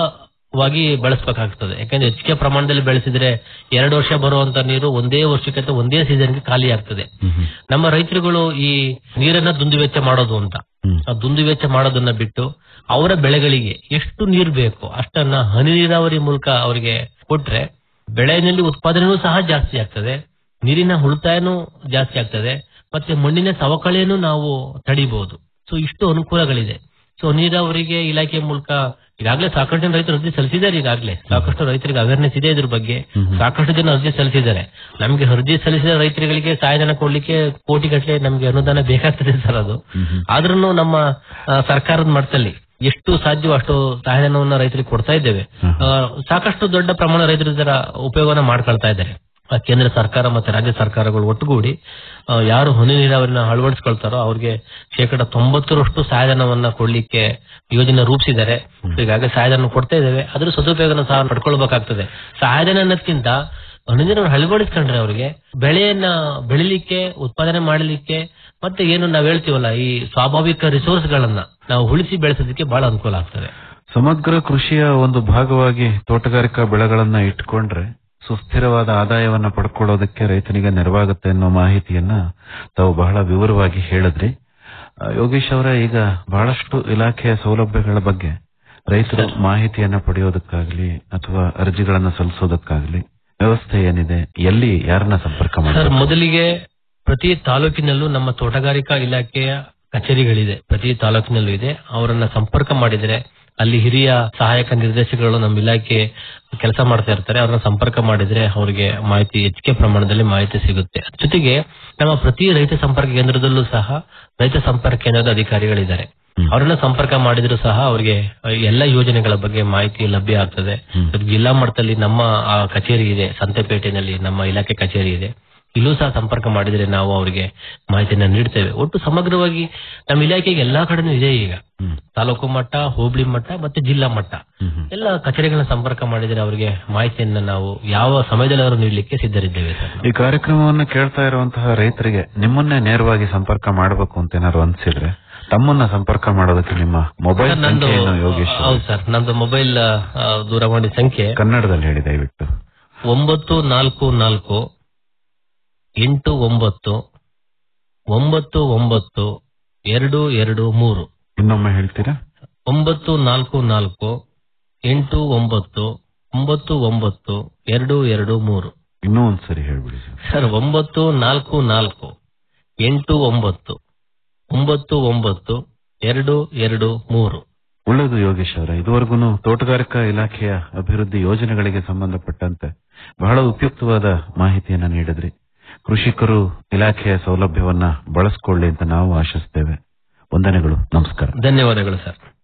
ವಾಗಿ ಬಳಸಬೇಕಾಗ್ತದೆ ಯಾಕಂದ್ರೆ ಹೆಚ್ಚಿಗೆ ಪ್ರಮಾಣದಲ್ಲಿ ಬೆಳೆಸಿದ್ರೆ ಎರಡು ವರ್ಷ ಬರುವಂತ ನೀರು ಒಂದೇ ವರ್ಷಕ್ಕೆ ಅಥವಾ ಒಂದೇ ಸೀಸನ್ಗೆ ಖಾಲಿ ಆಗ್ತದೆ ಹ್ಮ್ ಹ್ಮ್. ನಮ್ಮ ರೈತರುಗಳು ಈ ನೀರನ್ನ ದುಂದುವೆಚ್ಚ ಮಾಡೋದು ಅಂತ ಹ್ಮ್. ಆ ದುಂದುವೆಚ್ಚ ಮಾಡೋದನ್ನ ಬಿಟ್ಟು ಅವರ ಬೆಳೆಗಳಿಗೆ ಎಷ್ಟು ನೀರು ಬೇಕು ಅಷ್ಟನ್ನ ಹನಿ ನೀರಾವರಿ ಮೂಲಕ ಅವರಿಗೆ ಕೊಟ್ರೆ ಬೆಳೆಯಲ್ಲಿ ಉತ್ಪಾದನೆಯೂ ಸಹ ಜಾಸ್ತಿ ಆಗ್ತದೆ ನೀರಿನ ಉಳಿತಾಯನೂ ಜಾಸ್ತಿ ಆಗ್ತದೆ ಮತ್ತೆ ಮಣ್ಣಿನ ಸವಕಳಿಯನ್ನು ನಾವು ತಡಿಬಹುದು ಸೊ ಇಷ್ಟು ಅನುಕೂಲಗಳಿದೆ ಸೊ ನೀರಾವರಿಗೆ ಇಲಾಖೆ ಮೂಲಕ ಈಗಾಗಲೇ ಸಾಕಷ್ಟು ಜನ ರೈತರು ಅರ್ಜಿ ಸಲ್ಲಿಸಿದ್ದಾರೆ ಈಗಾಗಲೇ ಸಾಕಷ್ಟು ರೈತರಿಗೆ ಅವೇರ್ನೆಸ್ ಇದೆ ಇದ್ರ ಬಗ್ಗೆ ಹ್ಮ್ ಹ್ಮ್. ಸಾಕಷ್ಟು ಜನ ಅರ್ಜಿ ಸಲ್ಲಿಸಿದ್ದಾರೆ ನಮ್ಗೆ ಅರ್ಜಿ ಸಲ್ಲಿಸಿದ ರೈತರುಗಳಿಗೆ ಸಹಾಯಧನ ಕೊಡ್ಲಿಕ್ಕೆ ಕೋಟಿ ಗಟ್ಟಲೆ ನಮ್ಗೆ ಅನುದಾನ ಬೇಕಾಗ್ತದೆ ಸರ್ ಅದು ಹ್ಮ್ ಹ್ಮ್. ಆದ್ರೂ ನಮ್ಮ ಆ, ಸರ್ಕಾರದ ಮಟ್ಟದಲ್ಲಿ ಎಷ್ಟು ಸಾಧ್ಯವೋ ಅಷ್ಟು ಸಹಾಯಧನವನ್ನ ರೈತರಿಗೆ ಕೊಡ್ತಾ ಇದ್ದೇವೆ ಹ್ಮ್. ಆ, ಸಾಕಷ್ಟು ದೊಡ್ಡ ಪ್ರಮಾಣ ರೈತರು ಇದರ ಉಪಯೋಗನ ಮಾಡ್ಕೊಳ್ತಾ ಇದ್ದಾರೆ ಆ, ಕೇಂದ್ರ ಸರ್ಕಾರ ಮತ್ತೆ ರಾಜ್ಯ ಸರ್ಕಾರಗಳು ಒಟ್ಟುಗೂಡಿ ಆ, ಯಾರು ಹನಿ ನೀರಾವರಿನ ಅಳವಡಿಸ್ಕೊಳ್ತಾರೋ ಅವ್ರಿಗೆ ಶೇಕಡ ತೊಂಬತ್ತರಷ್ಟು ಸಹಾಯಧನವನ್ನ ಕೊಡ್ಲಿಕ್ಕೆ ಯೋಜನೆ ರೂಪಿಸಿದ್ದಾರೆ ಈಗಾಗಲೇ ಸಹಾಯಧನ ಕೊಡ್ತಾ ಇದ್ದೇವೆ ಅದ್ರ ಸದುಪಯೋಗನ ಸಹ ಪಡ್ಕೊಳ್ಬೇಕಾಗ್ತದೆ ಸಹಾಯಧನ ಅನ್ನೋದ್ಕಿಂತ ಹನಿ ನೀರನ್ನು ಅಳವಡಿಸ್ಕೊಂಡ್ರೆ ಅವರಿಗೆ ಬೆಳೆಯನ್ನ ಬೆಳಿಲಿಕ್ಕೆ ಉತ್ಪಾದನೆ ಮಾಡಲಿಕ್ಕೆ ಮತ್ತೆ ಏನು ನಾವ್ ಹೇಳ್ತೀವಲ್ಲ ಈ ಸ್ವಾಭಾವಿಕ ರಿಸೋರ್ಸ್ ಗಳನ್ನ ನಾವು ಉಳಿಸಿ ಬೆಳೆಸೋದಕ್ಕೆ ಬಹಳ ಅನುಕೂಲ ಆಗ್ತದೆ ಸಮಗ್ರ ಕೃಷಿಯ ಒಂದು ಭಾಗವಾಗಿ ತೋಟಗಾರಿಕಾ ಬೆಳೆಗಳನ್ನ ಇಟ್ಕೊಂಡ್ರೆ ಸುಸ್ಥಿರವಾದ ಆದಾಯವನ್ನ ಪಡ್ಕೊಳ್ಳೋದಕ್ಕೆ ರೈತನಿಗೆ ನೆರವಾಗುತ್ತೆ ಅನ್ನೋ ಮಾಹಿತಿಯನ್ನ ತಾವು ಬಹಳ ವಿವರವಾಗಿ ಹೇಳಿದ್ರಿ ಆ, ಯೋಗೀಶ್ ಅವರ ಈಗ ಬಹಳಷ್ಟು ಇಲಾಖೆಯ ಸೌಲಭ್ಯಗಳ ಬಗ್ಗೆ ರೈತರು ಮಾಹಿತಿಯನ್ನ ಪಡೆಯೋದಕ್ಕಾಗ್ಲಿ ಅಥವಾ ಅರ್ಜಿಗಳನ್ನ ಸಲ್ಲಿಸೋದಕ್ಕಾಗ್ಲಿ ವ್ಯವಸ್ಥೆ ಏನಿದೆ ಎಲ್ಲಿ ಯಾರನ್ನ ಸಂಪರ್ಕ ಸರ್ ಮಾಡಬೇಕು ಮೊದಲಿಗೆ ಪ್ರತಿ ತಾಲೂಕಿನಲ್ಲೂ ನಮ್ಮ ತೋಟಗಾರಿಕಾ ಇಲಾಖೆಯ ಕಚೇರಿಗಳಿದೆ ಪ್ರತಿ ತಾಲೂಕಿನಲ್ಲೂ ಇದೆ ಅವರನ್ನ ಸಂಪರ್ಕ ಮಾಡಿದ್ರೆ ಅಲ್ಲಿ ಹಿರಿಯ ಸಹಾಯಕ ನಿರ್ದೇಶಕರು ನಮ್ಮ ಇಲಾಖೆ ಕೆಲಸ ಮಾಡ್ತಾ ಇರ್ತಾರೆ ಅವ್ರನ್ನ ಸಂಪರ್ಕ ಮಾಡಿದ್ರೆ ಅವರಿಗೆ ಮಾಹಿತಿ ಹೆಚ್ಚಿಗೆ ಪ್ರಮಾಣದಲ್ಲಿ ಮಾಹಿತಿ ಸಿಗುತ್ತೆ ಜೊತೆಗೆ ನಮ್ಮ ಪ್ರತಿ ರೈತ ಸಂಪರ್ಕ ಕೇಂದ್ರದಲ್ಲೂ ಸಹ ರೈತ ಸಂಪರ್ಕ ಕೇಂದ್ರದ ಅಧಿಕಾರಿಗಳಿದ್ದಾರೆ ಹ್ಮ್. ಅವರನ್ನ ಸಂಪರ್ಕ ಮಾಡಿದ್ರು ಸಹ ಅವರಿಗೆ ಎಲ್ಲ ಯೋಜನೆಗಳ ಬಗ್ಗೆ ಮಾಹಿತಿ ಲಭ್ಯ ಆಗ್ತದೆ ಹ್ಮ್. ಜಿಲ್ಲಾ ಮಟ್ಟದಲ್ಲಿ ನಮ್ಮ ಆ ಕಚೇರಿ ಇದೆ ಸಂತೆಪೇಟೆನಲ್ಲಿ ನಮ್ಮ ಇಲಾಖೆ ಕಚೇರಿ ಇದೆ ಇಲ್ಲೂ ಸಹ ಸಂಪರ್ಕ ಮಾಡಿದ್ರೆ ನಾವು ಅವರಿಗೆ ಮಾಹಿತಿಯನ್ನ ನೀಡ್ತೇವೆ ಒಟ್ಟು ಸಮಗ್ರವಾಗಿ ನಮ್ಮ ಇಲಾಖೆಗೆ ಎಲ್ಲಾ ಕಡೆನೂ ಇದೆ ಈಗ ಹ್ಮ್. ತಾಲೂಕು ಮಟ್ಟ ಹೋಬಳಿ ಮಟ್ಟ ಮತ್ತೆ ಜಿಲ್ಲಾ ಮಟ್ಟ ಹ್ಮ್ ಹ್ಮ್. ಎಲ್ಲ ಕಚೇರಿಗಳನ್ನ ಸಂಪರ್ಕ ಮಾಡಿದ್ರೆ ಅವರಿಗೆ ಮಾಹಿತಿಯನ್ನ ನಾವು ಯಾವ ಸಮಯದಲ್ಲಿ ಅವರು ನೀಡಲಿಕ್ಕೆ ಸಿದ್ಧರಿದ್ದೇವೆ ಸರ್ ಈ ಕಾರ್ಯಕ್ರಮವನ್ನ ಕೇಳ್ತಾ ಇರುವಂತಹ ರೈತರಿಗೆ ನಿಮ್ಮನ್ನೇ ನೇರವಾಗಿ ಸಂಪರ್ಕ ಮಾಡಬೇಕು ಅಂತ ಏನಾದ್ರು ಅನ್ಸಿದ್ರೆ ತಮ್ಮನ್ನ ಸಂಪರ್ಕ ಮಾಡೋದಕ್ಕೆ ನಿಮ್ಮ ಮೊಬೈಲ್ ಸರ್, ನಂದು ಸಂಖ್ಯೆಯನ್ನು ಯೋಗೇಶ್ ಅವರು ಹೌದು ಸರ್ ನಂದು ಮೊಬೈಲ್ ಆ, ದೂರವಾಣಿ ಸಂಖ್ಯೆ ಕನ್ನಡದಲ್ಲಿ ಹೇಳಿ ದಯವಿಟ್ಟು ಒಂಬತ್ತು ನಾಲ್ಕು ನಾಲ್ಕು ಎಂಟು ಒಂಬತ್ತು ಒಂಬತ್ತು ಒಂಬತ್ತು ಎರಡು ಎರಡು ಮೂರು ಇನ್ನೊಮ್ಮೆ ಹೇಳ್ತೀರಾ ಒಂಬತ್ತು ನಾಲ್ಕು ನಾಲ್ಕು ಎಂಟು ಒಂಬತ್ತು ಒಂಬತ್ತು ಒಂಬತ್ತು ಎರಡು ಎರಡು ಮೂರು ಇನ್ನೂ ಒಂದ್ಸರಿ ಹೇಳ್ಬಿಡಿ ಸರ್ ಸರ್ ಒಂಬತ್ತು ನಾಲ್ಕು ನಾಲ್ಕು ಎಂಟು ಒಂಬತ್ತು ಒಂಬತ್ತು ಒಂಬತ್ತು ಎರಡು ಎರಡು ಮೂರು ಒಳ್ಳೆಯದು ಯೋಗೇಶ್ ಅವರ ಇದುವರೆಗೂ ತೋಟಗಾರಿಕಾ ಇಲಾಖೆಯ ಅಭಿವೃದ್ಧಿ ಯೋಜನೆಗಳಿಗೆ ಸಂಬಂಧಪಟ್ಟಂತೆ ಬಹಳ ಉಪಯುಕ್ತವಾದ ಮಾಹಿತಿಯನ್ನ ನೀಡಿದ್ರಿ ಕೃಷಿಕರು ಇಲಾಖೆಯ ಸೌಲಭ್ಯವನ್ನ ಬಳಸಿಕೊಳ್ಳಿ ಅಂತ ನಾವು ಆಶಿಸ್ತೇವೆ ವಂದನೆಗಳು ನಮಸ್ಕಾರ ಧನ್ಯವಾದಗಳು ಸರ್